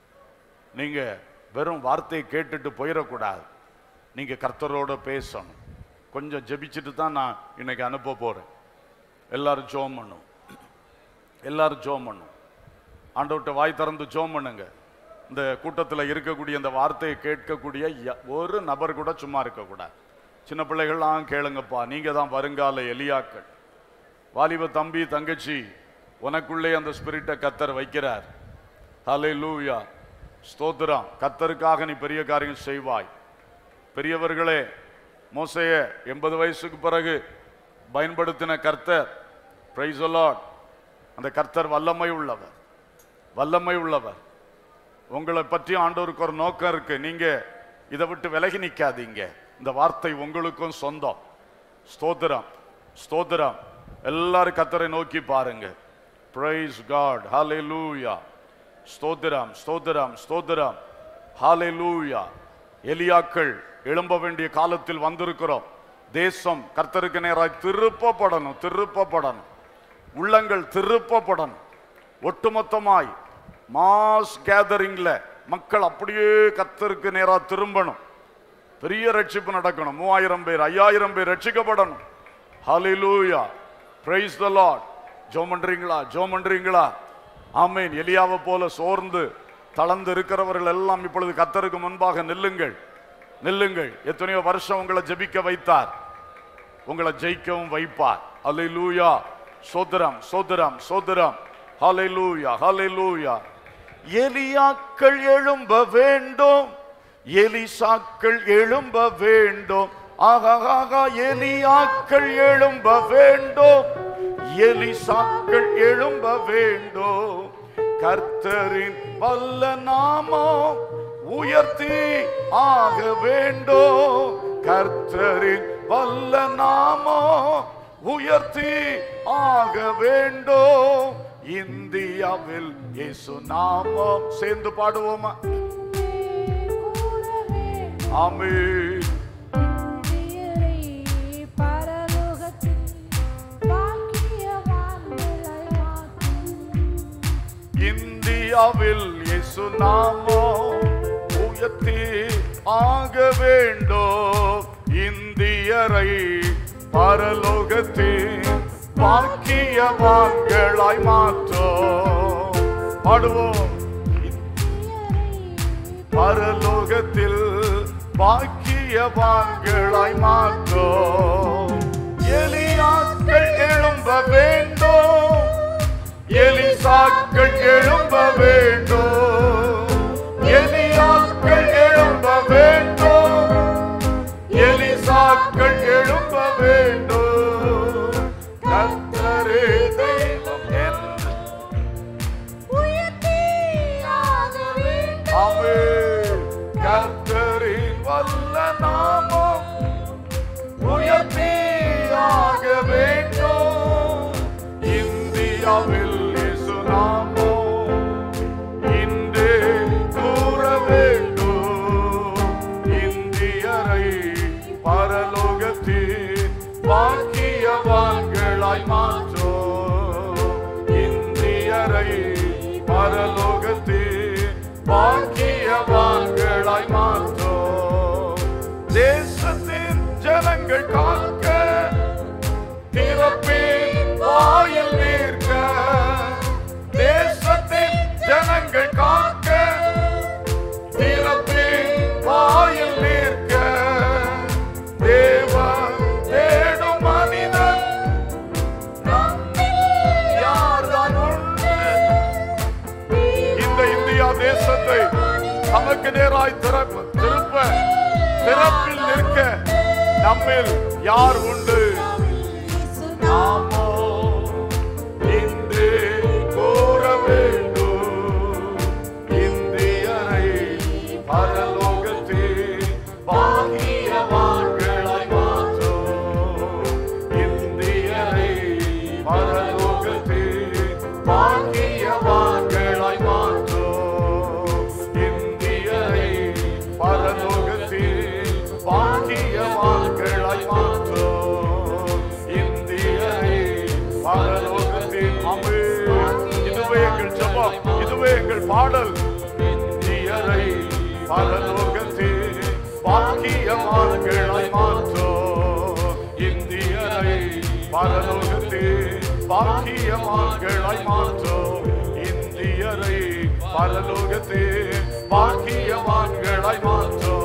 நீங்க வெறும் வார்த்தையை கேட்டுட்டு போயிடக்கூடாது நீங்க கர்த்தரோட பேசணும் கொஞ்சம் ஜெபிச்சுட்டு தான் நான் இன்னைக்கு அனுப்ப போறேன் எல்லாரும் ஜோம் பண்ணும் எல்லாரும் ஜோம் பண்ணும் ஆண்டவர்கிட்ட வாய் திறந்து ஜோம் பண்ணுங்க இந்த கூட்டத்தில் இருக்கக்கூடிய இந்த வார்த்தையை கேட்கக்கூடிய ய- ஒரு நபர் கூட சும்மா இருக்கக்கூடாது சின்ன பிள்ளைகள்லாம் கேளுங்கப்பா நீங்க தான் வருங்கால எலியாக்கள் வாலிப தம்பி தங்கச்சி உனக்குள்ளே அந்த ஸ்பிரிட்டை கத்தர் வைக்கிறார் ஹலே லூயா ஸ்தோத்திரம் கத்தருக்காக நீ பெரிய காரியம் செய்வாய் பெரியவர்களே மோசைய எண்பது வயசுக்கு பிறகு பயன்படுத்தின கர்த்தர் பிரைஸ் அந்த கர்த்தர் வல்லமை உள்ளவர் வல்லமை உள்ளவர் உங்களை பற்றி ஆண்டவருக்கு ஒரு நோக்கம் இருக்கு நீங்க இதை விட்டு விலகி நிக்காதீங்க இந்த வார்த்தை உங்களுக்கும் சொந்தம் ஸ்தோத்திரம் ஸ்தோத்திரம் எல்லாரும் கத்தரை நோக்கி பாருங்க பிரைஸ் காட் ஹalleluya ஸ்தோத்திரம் ஸ்தோத்திரம் ஸ்தோத்திரம் ஹalleluya எலியாக்கள் எழும்ப வேண்டிய காலத்தில் வந்திருக்கிறோம் தேசம் கர்த்தருக்கு நேராய் திருப்பப்படணும் திருப்பப்படணும் உள்ளங்கள் திருப்பப்படணும் ஒட்டுமொத்தமாய் மாஸ் கேதரிங்ல மக்கள் அப்படியே கர்த்தருக்கு நேரா திரும்பணும் பெரிய ரட்சிப்பு நடக்கணும் மூவாயிரம் பேர் ஐயாயிரம் பேர் ரட்சிக்கப்படணும் ஹalleluya praise the lord ஜோம் பண்றீங்களா ஜோம் பண்றீங்களா ஆமென் எலியாவை போல சோர்ந்து தளர்ந்து இருக்கிறவர்கள் எல்லாம் இப்பொழுது கத்தருக்கு முன்பாக நில்லுங்கள் நில்லுங்கள் எத்தனையோ வருஷம் உங்களை ஜெபிக்க வைத்தார் உங்களை ஜெயிக்கவும் வைப்பார் ஹalleluya சோதரம் சோதரம் சோதரம் ஹalleluya ஹalleluya எலியாக்கள் எழும்ப வேண்டும் எலிசாக்கள் எழும்ப வேண்டும் ஆகா எலியாக்கள் எழும்ப வேண்டும் எலிசாக்கள் எழும்ப வேண்டும் கர்த்தரின் வல்ல நாமம் உயர்த்தி ஆக வேண்டும் கர்த்தரின் வல்ல நாமம் உயர்த்தி ஆக வேண்டும் இந்தியாவில் இயேசு நாமம் சேர்ந்து பாடுவோமா ஆமென் இந்தியாவில் இயேசு நாமம் உயர்த்தி ஆக வேண்டும் இந்தியரை பரலோகத்தில் பாக்கியவான்களாய் மாற்றோம் பாடுவோம் பரலோகத்தில் பாக்கியவான்களாய் மாற்றோம் எலியாக்கள் எழும்ப வேண்டும் எலிசாக்கள் எழும்ப வேண்டும் எலியாக்கள் எழும்ப வேண்டும் எலிசாக்கள் எழும்ப வேண்டும் கர்த்தரே தெய்வம் என்று ஆமென். கர்த்தரின் வல்ல நாமம் உயர்த்தியாக வேண்டும் இந்தியாவில் இயேசு நாமம் இன்றே கூற வேண்டும் இந்தியரை பரலோகத்தில் பாக்கியவான்களாய் மாற்றோம் இந்தியரை பரலோகத்தில் பாக்கியவான்களாய் மாற்றோம் கண்கள் காக்க திறப்பே வாயில் நிற்க தேவ தேடும் மனிதன் யார்தான் உண்டு இந்த இந்தியா தேசத்தை நமக்கு நேராய் திறப்ப திருப்ப திறப்பில் நிற்க நம்மில் யார் உண்டு நாமோ இன்று கூற வேண்டும் இந்தியரை பரலோகத்தில் பாகியவான்களாய் மாற்றும் இந்தியரை பரலோகத்தில் பாகியவான்களாய் மாற்றும் இந்தியரை பரலோகத்தில் பாகியவான்களாய் மாற்றும் இந்தியரை பரலோகத்தில் அமே இதுவே எங்கள் ஜபம் இதுவே எங்கள் பாடல் இந்தியரை பரலோகத்தில் பாக்கியவான்களாய் மாற்றோ இந்தியரை பரலோகத்தில் பாக்கியவான்களாய் மாற்றோ இந்தியரை பரலோகத்தில் பாக்கியவான்களாய் மாற்றோ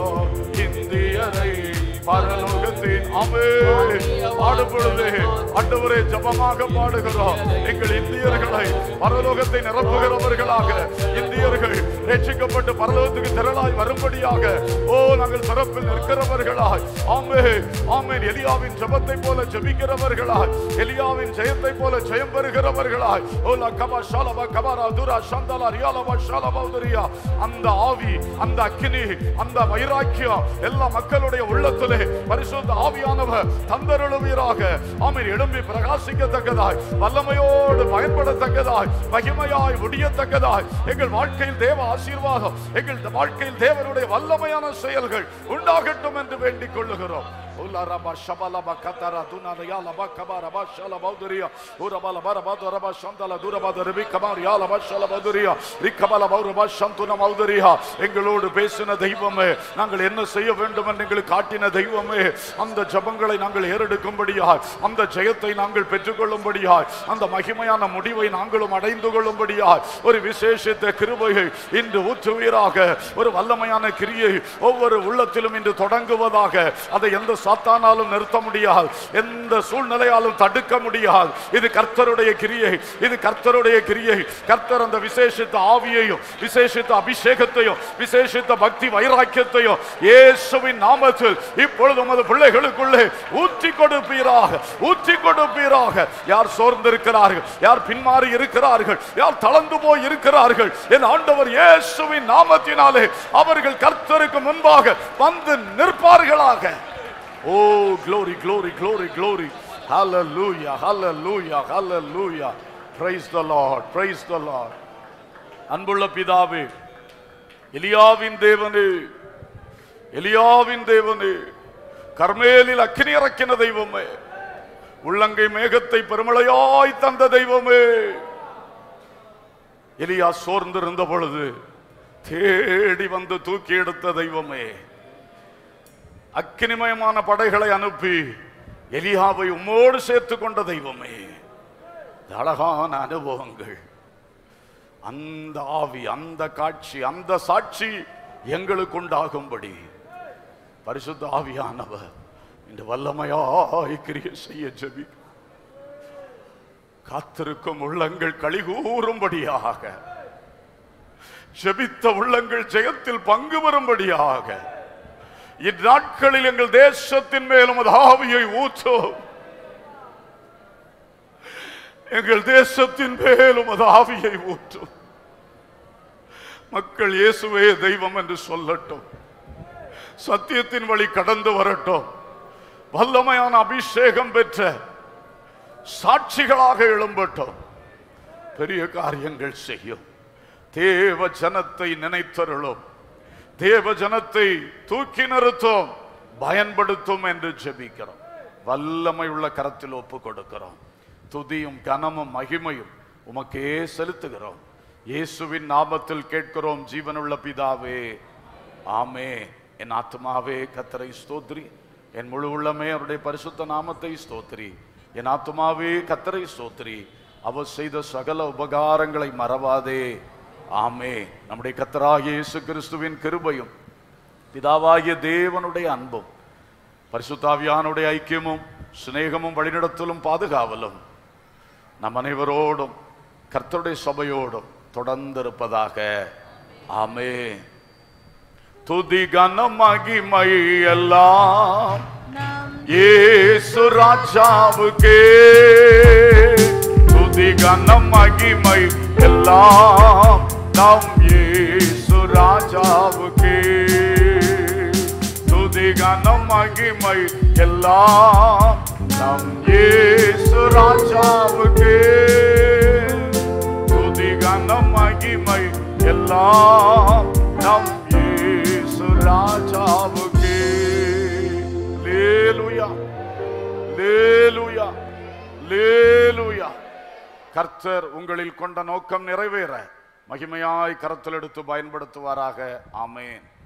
இந்தியரை பரலோகத்தின் அமே பாடும் பொழுது அண்டவரே ஜபமாக பாடுகிறோம் எங்கள் இந்தியர்களை பரலோகத்தை நிரப்புகிறவர்களாக இந்தியர்கள் ரட்சிக்கப்பட்டு பரலோகத்துக்கு திரளாய் வரும்படியாக ஓ நாங்கள் சிறப்பில் நிற்கிறவர்களாய் ஆமே ஆமேன் எலியாவின் ஜபத்தை போல ஜெபிக்கிறவர்களாய் எலியாவின் ஜெயத்தை போல ஜெயம் பெறுகிறவர்களாய் ஓ லக்கபா ஷாலபா கபாரா துரா சந்தலா ரியாலபா ஷாலபா உதரியா அந்த ஆவி அந்த அக்கினி அந்த வைராக்கியம் எல்லா மக்களுடைய உள்ளத்திலே பரிசுத்த ஆவியானவர் தந்தருளுவீராக ஆமீன் எழும்பி பிரகாசிக்கத்தக்கதாய் வல்லமையோடு பயன்படத்தக்கதாய் மகிமையாய் முடியத்தக்கதாய் எங்கள் வாழ்க்கையில் தேவ ஆசீர்வாதம் எங்கள் வாழ்க்கையில் தேவனுடைய வல்லமையான செயல்கள் உண்டாகட்டும் என்று வேண்டிக் கொள்ளுகிறோம் உலரபா ஷபலபா கத்தரா துனதயாலபா கபாரபா ஷலபௌதுரியா உரபலபா ரபாதுரபா சந்தல துரபாத ரபி கபார் யாலபா ஷலபௌதுரியா ரிக்கபல பௌரபா சந்துன மௌதுரியா எங்களோடு பேசின தெய்வமே நாங்கள் என்ன செய்ய வேண்டும் என்று எங்களுக்கு காட்டின தெய்வமே அந்த ஜபங்களை நாங்கள் ஏறெடுக்கும்படியாய் அந்த ஜெயத்தை நாங்கள் பெற்றுக்கொள்ளும்படியாய் அந்த மகிமையான முடிவை நாங்களும் அடைந்து கொள்ளும்படியாய் ஒரு விசேஷித்த கிருபையை இன்று ஊற்றுவீராக ஒரு வல்லமையான கிரியை ஒவ்வொரு உள்ளத்திலும் இன்று தொடங்குவதாக அதை எந்த சாத்தானாலும் நிறுத்த முடியாது எந்த சூழ்நிலையாலும் தடுக்க முடியாது இது கர்த்தருடைய கிரியை இது கர்த்தருடைய கிரியை கர்த்தர் அந்த விசேஷித்த ஆவியையும் விசேஷித்த அபிஷேகத்தையும் விசேஷித்த பக்தி வைராக்கியத்தையும் இயேசுவின் நாமத்தில் இப்பொழுது உமது பிள்ளைகளுக்குள்ளே ஊற்றி கொடுப்பீராக ஊற்றி கொடுப்பீராக யார் சோர்ந்திருக்கிறார்கள் யார் பின்மாறி இருக்கிறார்கள் யார் தளர்ந்து போய் இருக்கிறார்கள் என் ஆண்டவர் இயேசுவின் நாமத்தினாலே அவர்கள் கர்த்தருக்கு முன்பாக வந்து நிற்பார்களாக ஓ glory glory glory glory hallelujah hallelujah hallelujah praise the lord praise the lord அன்புள்ள பிதாவே எலியாவின் தேவனே எலியாவின் தேவனே கர்மேலில் அக்கினி இறக்கின தெய்வமே உள்ளங்கை மேகத்தை பெருமழையாய் தந்த தெய்வமே எலியா சோர்ந்திருந்த பொழுது தேடி வந்து தூக்கி எடுத்த தெய்வமே அக்கினிமயமான படைகளை அனுப்பி எலியாவை உம்மோடு சேர்த்து கொண்ட தெய்வமே இது அழகான அனுபவங்கள் அந்த ஆவி அந்த காட்சி அந்த சாட்சி எங்களுக்கு உண்டாகும்படி பரிசுத்த ஆவியானவர் இந்த வல்லமையாய் கிரியை செய்ய ஜெபி காத்திருக்கும் உள்ளங்கள் கழிகூறும்படியாக ஜெபித்த உள்ளங்கள் ஜெயத்தில் பங்கு பெறும்படியாக இந்நாட்களில் எங்கள் தேசத்தின் மேலும் உமது ஆவியை ஊற்றும் எங்கள் தேசத்தின் மேலும் உமது ஆவியை ஊற்றும் மக்கள் இயேசுவே தெய்வம் என்று சொல்லட்டும் சத்தியத்தின் வழி கடந்து வரட்டும் வல்லமையான அபிஷேகம் பெற்ற சாட்சிகளாக எழும்பட்டும் பெரிய காரியங்கள் செய்யும் தேவ ஜனத்தை நினைத்தருளும் தேவ ஜனத்தை தூக்கி நிறுத்தும் பயன்படுத்தும் என்று ஜெபிக்கிறோம் வல்லமை உள்ள கரத்தில் ஒப்பு கொடுக்கிறோம் துதியும் கனமும் மகிமையும் உமக்கே செலுத்துகிறோம் இயேசுவின் நாமத்தில் கேட்கிறோம் ஜீவனுள்ள பிதாவே ஆமே என் ஆத்மாவே கத்தரை ஸ்தோத்ரி என் முழு உள்ளமே அவருடைய பரிசுத்த நாமத்தை ஸ்தோத்ரி என் ஆத்மாவே கத்தரை ஸ்தோத்ரி அவர் செய்த சகல உபகாரங்களை மறவாதே ஆமே நம்முடைய கத்தராகிய இயேசு கிறிஸ்துவின் கிருபையும் பிதாவாகிய தேவனுடைய அன்பும் பரிசுத்தாவியானுடைய ஐக்கியமும் சிநேகமும் வழிநடத்தலும் பாதுகாவலும் நம் அனைவரோடும் கர்த்தருடைய சபையோடும் தொடர்ந்து இருப்பதாக ஆமே துதி கனம் மகிமை எல்லாம் நாம் இயேசு ராஜாவுக்கே துதி கனம் மகிமை எல்லாம் நம் இயேசு ராஜாவுக்கே துதி கனம் மகிமை எல்லாம் நம் இயேசு ராஜாவுக்கே துதி கனம் மகிமை எல்லாம் நம் இயேசு ராஜாவுக்கே லேலுயா லேலுயா லேலுயா கர்த்தர் உங்களில் கொண்ட நோக்கம் நிறைவேற மகிமையாய் கரத்தில் எடுத்து பயன்படுத்துவாராக ஆமென்